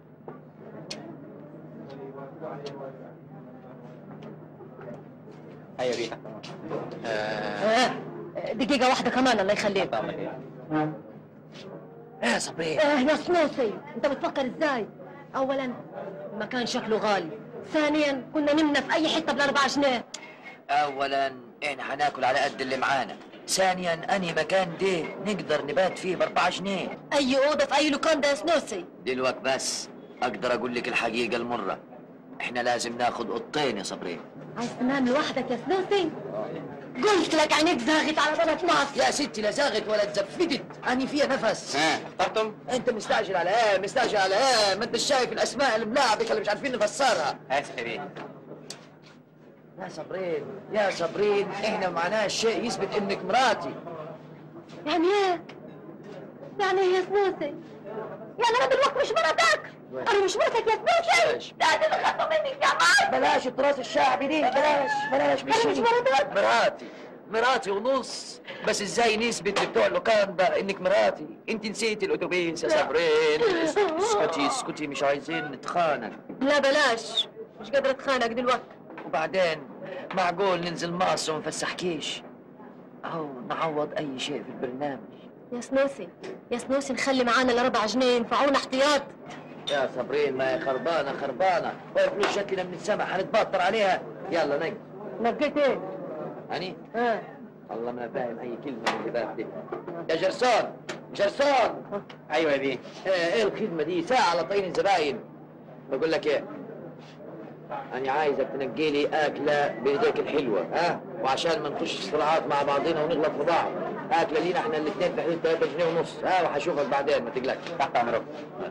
ايوه بيها آه. دقيقه واحده كمان الله يخليك ايه يا صبرين اه يا سنوسي انت بتفكر ازاي اولا المكان شكله غالي ثانيا كنا نمنا في اي حته بالاربع جنيه اولا احنا هناكل على قد اللي معانا ثانيا اني مكان ده نقدر نبات فيه باربعة جنيه اي اوضه في اي لوكان ده يا سنوسي دلوقت بس اقدر اقول لك الحقيقة المرة احنا لازم ناخد اوضتين يا صبرين عايز تنام لوحدك يا سنوسي قلت لك عينيك زاغت على بنات مصر يا ستي لا زاغت ولا اتزفتت اني فيها نفس ها اخترتم انت مستعجل على ايه مستعجل على ايه ما انت شايف الاسماء الملاعبك اللي مش عارفين نفسرها اسف يا بيه يا صبرين يا صبرين احنا ما معناش شيء يثبت انك مراتي يعني ايه يعني ايه يا سنوسي يعني انا دلوقتي مش مراتك انا مش مراتك يا سنوسي ده انا اللي خدته منك يا مال بلاش التراث الشعبي دي بلاش بلاش أنا مش مراتك. مراتي مراتي ونص بس ازاي نثبت لبتوع اللوكان ده انك مراتي انت نسيتي الاتوبيس يا صبرين اس- اسكتي اسكتي مش عايزين نتخانق لا بلاش مش قادره اتخانق دلوقتي وبعدين معقول ننزل مصر وما نفسحكيش او نعوض اي شيء في البرنامج يا سنوسي يا سنوسي نخلي معانا الاربع جنيه ينفعونا احتياط يا صبرين ما هي خربانه خربانه وهي فلوس جات لنا من السما حنتبطر عليها يلا نق نقيت ايه؟ هني اه والله ما فاهم اي كلمه من اللي بقى دي يا جرسون جرسون ايوه يا بيه ايه ايه الخدمه دي ساعه على طين الزباين بقول لك ايه انا عايزك تنقي لي اكله بايديك الحلوه ها وعشان ما نخش صراعات مع بعضنا ونغلط في بعض اكله لينا احنا الاثنين في حدود 3 جنيه ونص ها وهشوفك بعدين ما تقلقش تحت امرك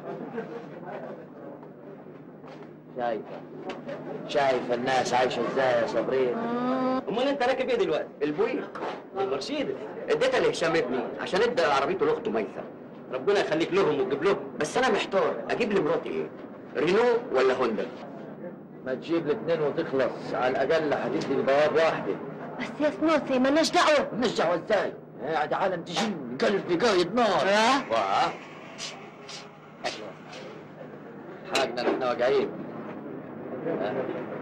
شايفه شايفه الناس عايشه ازاي يا صابرين امال انت راكب ايه دلوقتي؟ البويق المرسيدس اديتها لهشام ابني عشان ادى عربيته لاخته ميسه ربنا يخليك لهم وتجيب لهم بس انا محتار اجيب لمراتي ايه رينو ولا هوندا ما تجيب الاثنين وتخلص على الاقل هتدي البواب واحده بس يا سنوسي مالناش دعوه مالناش دعوه ازاي؟ قاعد عالم تجن قلب بقايد نار اه واه حاجنا نحن واقعين ها؟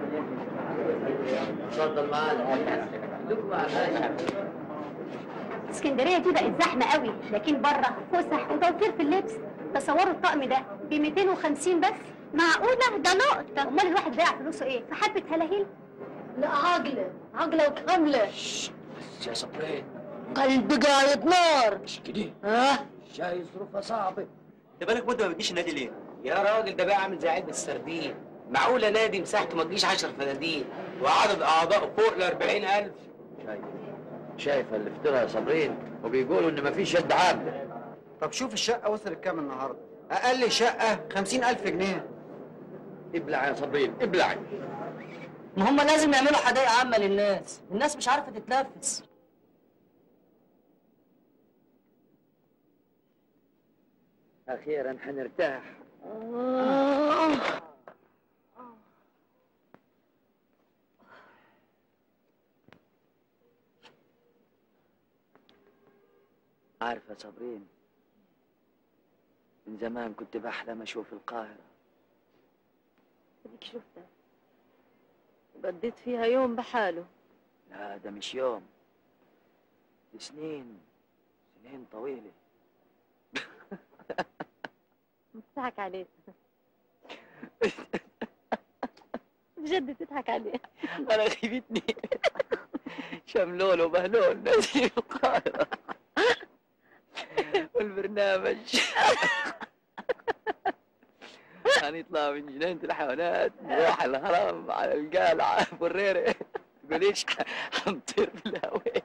تفضل معانا لكم على العشاء اسكندريه دي بقت زحمه قوي لكن بره فسح وتوفير في اللبس تصوروا الطقم ده ب 250 بس معقوله ده نقطه امال الواحد ضيع فلوسه ايه في حبه هلاهيل لا عجله عجله وكامله بس يا صبرين قلب قايد نار مش كده ها شاي ظروفها صعبه انت بالك مده ما بتجيش النادي ليه؟ يا راجل ده بقى عامل زي علبة السردين معقولة نادي مساحته ما تجيش 10 فناديل وعدد أعضائه فوق ال 40000 شايف شايف الافتراء يا صابرين وبيقولوا ان مفيش يد عامله طب شوف الشقة وصلت كام النهاردة أقل شقة 50000 جنيه ابلع يا صابرين ابلع ما هم لازم يعملوا حدائق عامة للناس الناس مش عارفة تتنفس اخيرا حنرتاح عارفة يا صابرين من زمان كنت بحلم اشوف القاهرة اديك شفتها قضيت فيها يوم بحاله لا ده مش يوم دي سنين سنين طويلة بتضحك عليه بجد تضحك عليه انا غيبتني شملول وبهلول نازلين القاهرة والبرنامج هنطلع من جنينة الحيوانات نروح الهرم على القلعة بريرة تقوليش حنطير بالهواء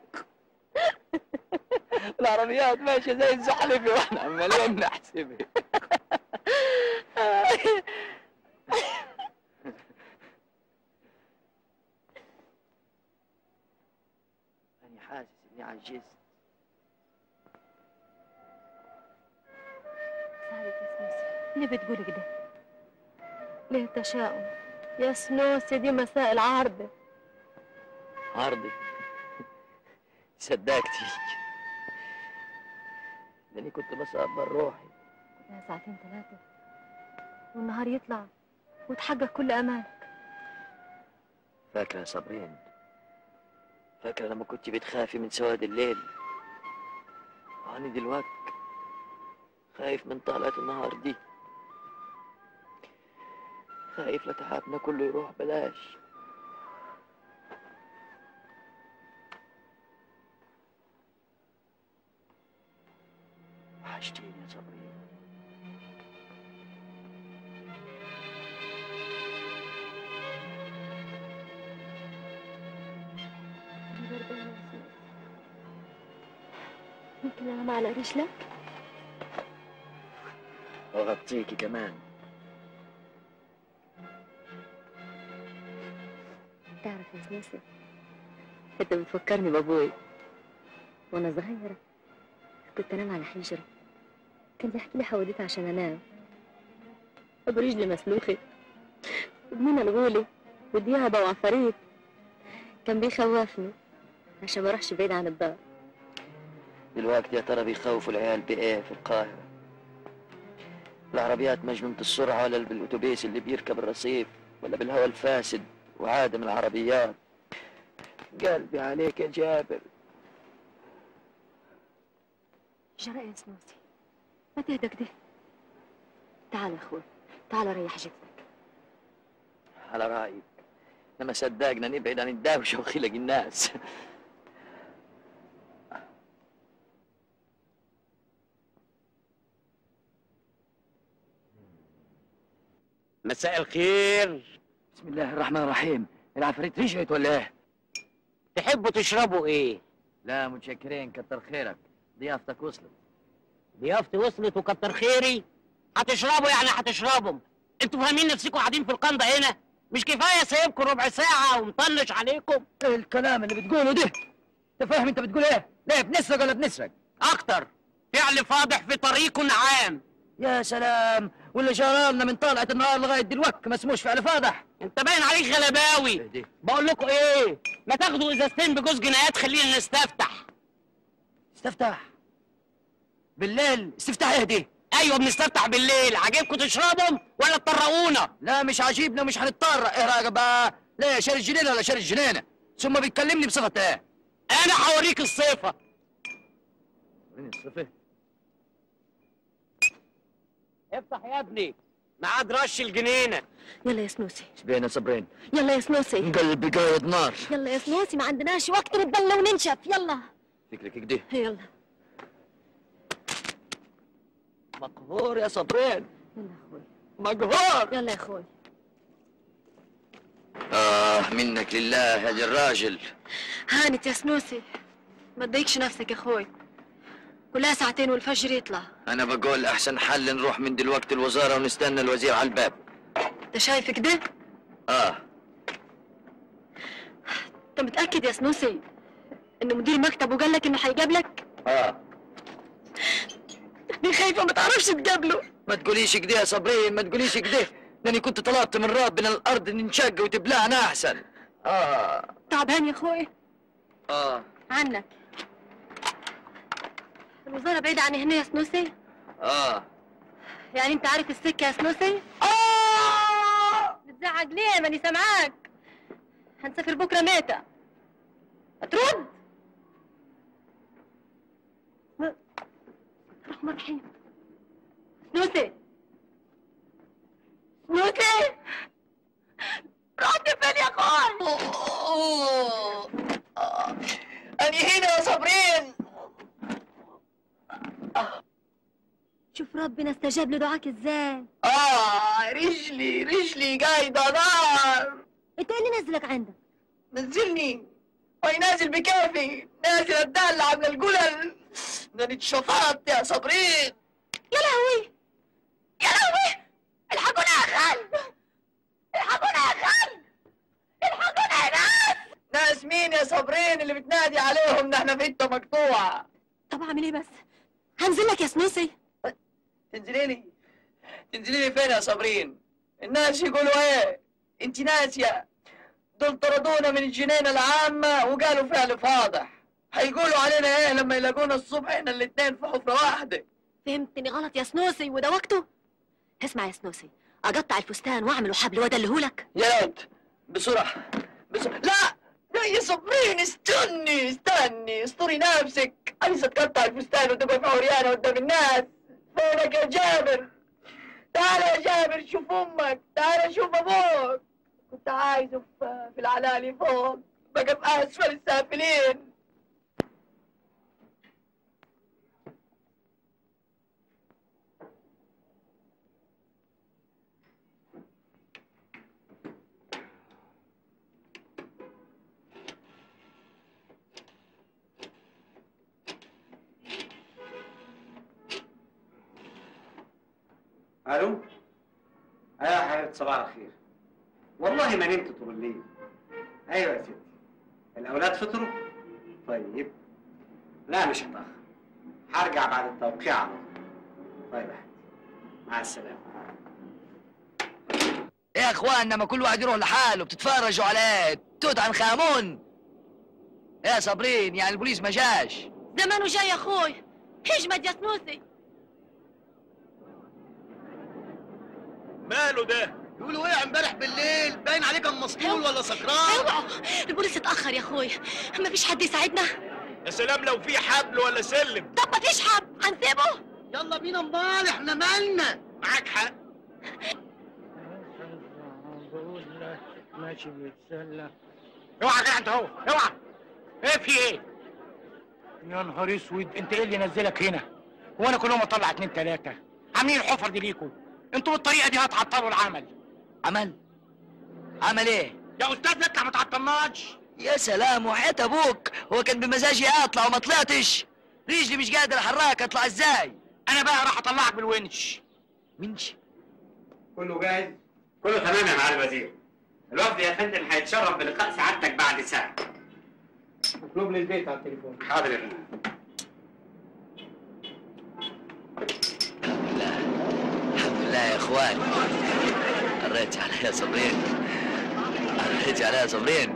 العربيات ماشية زي الزحلفة واحنا عمالين نحسبها أنا حاسس إني عجزت سعدت يا سنوسي ليه بتقولي كده؟ ليه تشاؤم؟ يا سنوسي دي مسائل عارضة عرضي صدقتي لاني كنت بصبر روحي كلها ساعتين ثلاثة والنهار يطلع وتحقق كل أمالك فاكرة يا صابرين فاكرة لما كنت بتخافي من سواد الليل أنا دلوقتي خايف من طلعة النهار دي خايف لتعبنا كله يروح بلاش وحشتيني يا صابرين أنا برضه يا سنوسي. ممكن أنام على رجلك؟ وغطيكي كمان تعرف يا سنوسي انت بتفكرني بابوي وانا صغيرة كنت انام على حجره كان بيحكي لي حواديت عشان انام ابو رجلي مسلوخة ابننا الغولي وديابة وعفاريت كان بيخوفني عشان ما اروحش بعيد عن الدار دلوقتي يا ترى بيخوفوا العيال بإيه في القاهرة العربيات مجنونة السرعة ولا بالأتوبيس اللي بيركب الرصيف ولا بالهواء الفاسد وعادم العربيات قلبي عليك يا جابر جرى يا سنوسي ما تهدى كده تعال يا اخوي تعال ريح جسمك على رأيك لما صدقنا نبعد عن الدوشة وخلق الناس مساء الخير بسم الله الرحمن الرحيم العفاريت رجعت ولا ايه؟ تحبوا تشربوا ايه؟ لا متشكرين كتر خيرك ضيافتك وصلت ضيافتي وصلت وكتر خيري هتشربوا يعني هتشربوا انتوا فاهمين نفسكم قاعدين في القنده هنا مش كفايه سايبكم ربع ساعه ومطنش عليكم ايه الكلام اللي بتقوله ده انت فاهم انت بتقول ايه ليه بنسرق ولا بنسرق اكتر فعل فاضح في طريق عام يا سلام واللي شغالنا من طلعة النهار لغاية دلوقتي ما اسموش فعل فاضح انت باين عليك غلباوي بقول لكم ايه ما تاخدوا ازازتين بجوز جنيهات خلينا نستفتح استفتح بالليل استفتح اهدي ايوه بنستفتح بالليل عاجبكم تشربهم ولا تطرقونا لا مش عاجبنا ومش هنضطر ايه رايك بقى لا شاري الجنينه ولا شاري الجنينه ثم بيكلمني بصفه ايه انا هوريك الصفه الصفه افتح يا ابني ميعاد رش الجنينه يلا يا سنوسي بينا صبرين يلا يا سنوسي قلبي قايد نار يلا يا سنوسي ما عندناش وقت نتبلى وننشف يلا فكرك كده يلا مقهور يا صبرين يلا يا اخوي مقهور يلا يا اخوي اه منك لله يا دي الراجل هانت يا سنوسي ما تضايقش نفسك يا اخوي كلها ساعتين والفجر يطلع انا بقول احسن حل نروح من دلوقتي الوزاره ونستنى الوزير على الباب انت شايف كده اه انت متاكد يا سنوسي انه مدير مكتبه قال لك انه هيقابلك اه دي خايفه ما تعرفش تقابله ما تقوليش كده يا صبرين ما تقوليش كده لاني كنت طلبت من ربنا الارض ننشق وتبلعنا احسن اه تعبان يا اخوي اه عنك الوزاره بعيده عن هنا يا سنوسي اه يعني انت عارف السكه يا سنوسي اه بتزعق ليه ماني سامعاك هنسافر بكره متى هترد م- الرحمن الرحيم سنوسي سنوسي رحت فين يا اخوي أنا هنا يا صبرين شوف ربنا استجاب لدعاك ازاي آه رجلي رجلي قايدة نار انت ايه اللي نزلك عندك نزلني وي نازل بكافي نازل الدالة عاملة القلل ده أنا اتشفطت يا صبرين يا لهوي يا لهوي الحقونا يا خال الحقونا يا خال الحقونا يا ناس ناس مين يا صبرين اللي بتنادي عليهم ده احنا فيته مقطوعة طب اعمل ايه بس هنزل لك يا سنوسي تنزلي لي تنزلي لي فين يا صابرين الناس يقولوا ايه انت ناسيه دول طردونا من الجنينه العامه وقالوا فعل فاضح هيقولوا علينا ايه لما يلاقونا الصبح احنا الاتنين في حفره واحده فهمتني غلط يا سنوسي وده وقته اسمع يا سنوسي اقطع الفستان واعمله حبل وادلهولك يا ريت بسرعه بسرعه لا لا يا صابرين استني استني استري نفسك عايزه تقطع الفستان وتبقى عريانه قدام الناس فينك يا جابر تعال يا جابر شوف امك تعال شوف ابوك كنت عايزه في في العلالي فوق بقى في اسفل السافلين الو ايوه يا حبيبتي صباح الخير والله ما نمت طول الليل ايوه يا ستي الاولاد فطروا طيب لا مش هتاخر هرجع بعد التوقيع على طول طيب يا حبيبتي مع السلامه يا اخواننا ما كل واحد يروح لحاله بتتفرجوا على توت عنخ امون يا صابرين يعني البوليس ما جاش زمانه جاي يا اخوي اجمد يا سنوسي ماله ده؟ يقولوا وقع امبارح بالليل باين عليه كان مسطول ولا سكران اوعوا البوليس اتاخر يا اخوي ما فيش حد يساعدنا يا سلام لو في حبل ولا سلم طب ما فيش حد هنسيبه يلا بينا امال احنا مالنا معاك حق ماشي بيتسلى اوعى كده انت اهو اوعى ايه في ايه؟ يا نهار اسود انت ايه اللي نزلك هنا؟ هو انا كل يوم اطلع اتنين تلاته عاملين الحفر دي ليكوا انتوا بالطريقه دي هتعطلوا العمل عمل عمل ايه يا استاذ اطلع ما تعطلناش يا سلام وحياة ابوك هو كان بمزاجي اطلع وما طلعتش رجلي مش قادر احرك اطلع ازاي انا بقى راح اطلعك بالونش منش كله جاهز كله تمام يا معالي الوزير الوفد يا فندم هيتشرف بلقاء سعادتك بعد ساعه اطلب لي البيت على التليفون حاضر يا فندم الحمد لله يا اخوان اخوان قريت عليا صبرين قريت عليا صبرين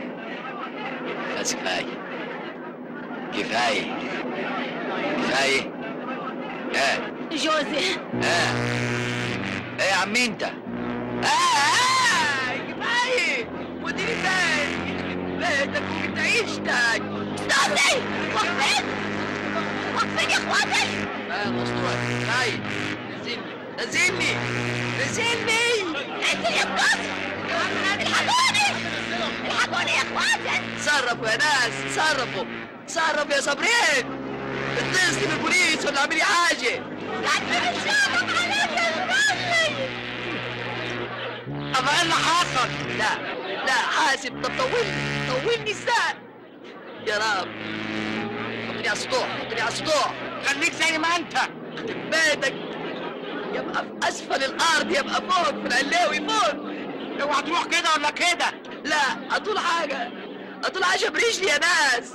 بس كفايه كفايه كفايه ايه جوزي ايه ايه يا عمي انت اه اه كفايه وديني فين بيتك وانت عيشتك استاذي وقفين وقفين يا اخواتي اه مسطوع كفايه نزلني نزلني نزلني انزل يا القصر الحقوني الحقوني يا اخواتي تصرفوا يا ناس تصرفوا تصرفوا يا صابرين اتصلي بالبوليس ولا اعملي حاجه قاعد بنشافك عليك يا زماني أما إيه اللي حصل؟ لا لا حاسب طب طولني طولني الساعة يا رب حطني على السطوح حطني على السطوح خليك زي ما انت بيتك يبقى في أسفل الأرض يبقى فوق في العلاوي فوق اوعى تروح كده ولا كده لا أطول حاجة أطول حاجة برجلي يا ناس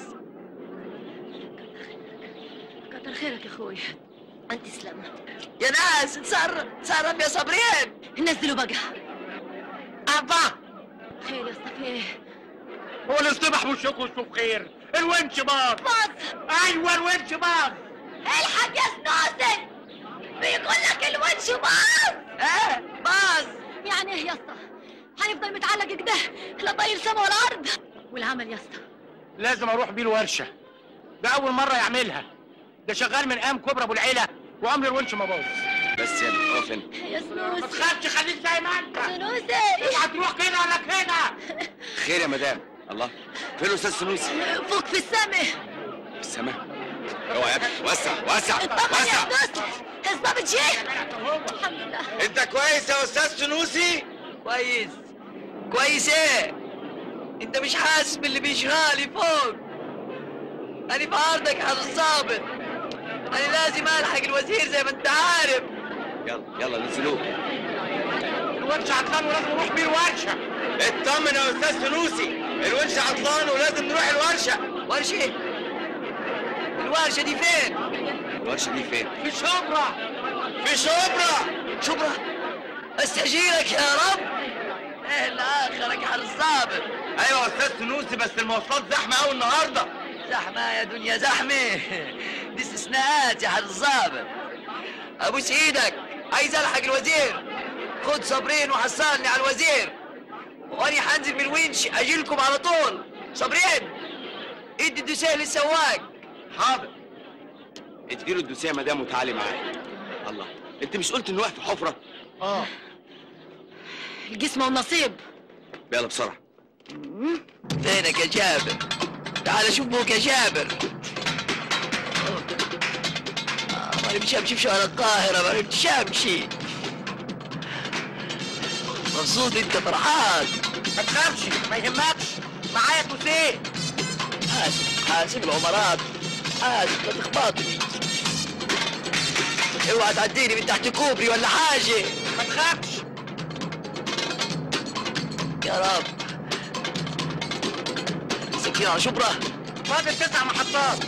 كتر خيرك يا اخوي انت سلام يا ناس تصرف تصرف يا صابرين نزلوا بقى أبا خير يا اسطى في ايه هو الاصطباح وشكوا وشوف خير الونش باظ باظ ايوه الونش باظ الحق يا سنوسي بيقول لك الونش باظ ايه باظ يعني ايه يا اسطى هيفضل متعلق كده لا طايل سما ولا ارض والعمل يا اسطى لازم اروح بيه الورشه ده اول مره يعملها ده شغال من ايام كبرى ابو العيله وعمر الونش ما باظ بس يلا اقف هنا يا سنوسي ما تخافش خليك زي ما انت سنوسي اوعى تروح كده ولا كده خير يا مدام الله فين الاستاذ سنوسي فوق في السما في السماء اوعى يا ابني وسع وسع اطمن يا وسع سنوسي الظابط جه الحمد لله انت كويس يا استاذ سنوسي كويس كويس ايه انت مش حاسس باللي بيشغالي فوق انا في عرضك على الظابط انا لازم الحق الوزير زي ما انت عارف يلا يلا نزلوه الونش عطلان ولازم نروح بيه الورشه اطمن يا استاذ سنوسي الونش عطلان ولازم نروح الورشه ورشة الورشة دي فين؟ الورشه دي فين في شبرا في شبرا شبرا استجيرك يا رب ايه اللي اخرك على الظابط ايوه يا استاذ سنوسي بس المواصلات زحمه قوي النهارده زحمة يا دنيا زحمة دي استثناءات يا حد الظابط ابوس ايدك عايز الحق الوزير خد صابرين وحصلني على الوزير وانا حنزل من الونش اجيلكم على طول صابرين ادي الدوسيه للسواق حاضر اديله الدوسيه يا مدام وتعالي معايا الله انت مش قلت ان وقت حفره اه الجسم والنصيب يلا بسرعه فينك يا جابر تعال شوف ابوك يا جابر آه، ما نمشي امشي في شوارع القاهرة ما نمشي امشي مبسوط انت فرحان ما تخافش ما يهمكش معايا دوسيه حاسب حاسب العمرات حاسب لا تخبطني اوعى تعديني من تحت كوبري ولا حاجة ما تخافش يا رب سكين على شبرا فاضل تسع محطات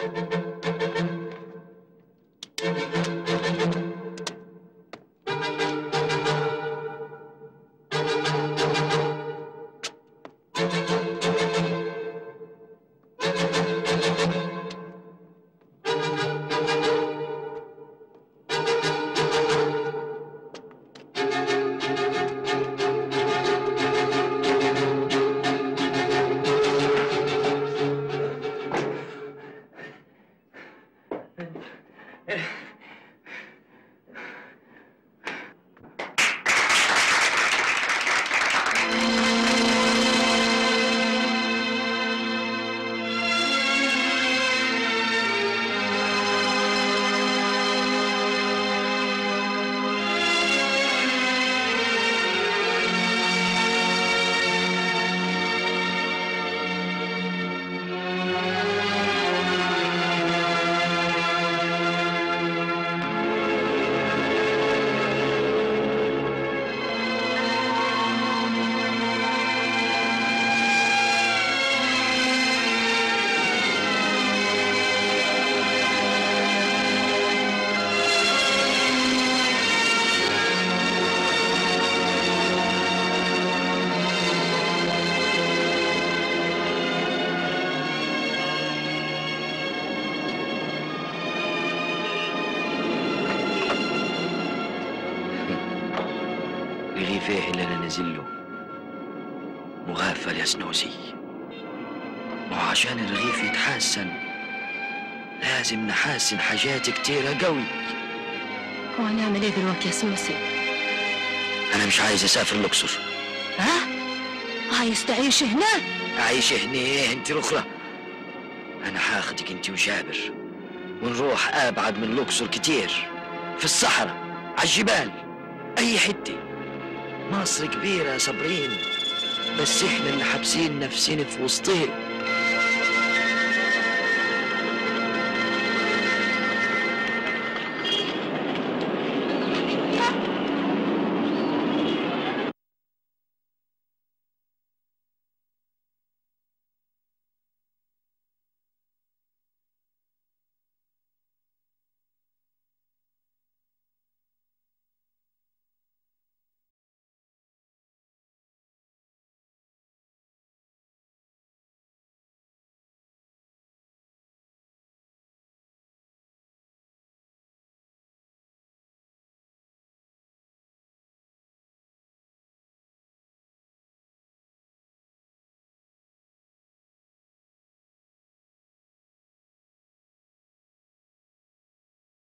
رغيف ايه اللي انا نازل له مغفل يا سنوسي وعشان الرغيف يتحسن لازم نحسن حاجات كتيرة قوي وهنعمل ايه دلوقتي يا سوسي؟ انا مش عايز اسافر الاقصر ها؟ عايز تعيش هناك؟ اعيش هنا ايه انت الاخرى انا هاخدك انت وجابر ونروح ابعد من الاقصر كتير في الصحراء على الجبال اي حته مصر كبيره يا صابرين بس احنا اللي حابسين نفسنا في وسطها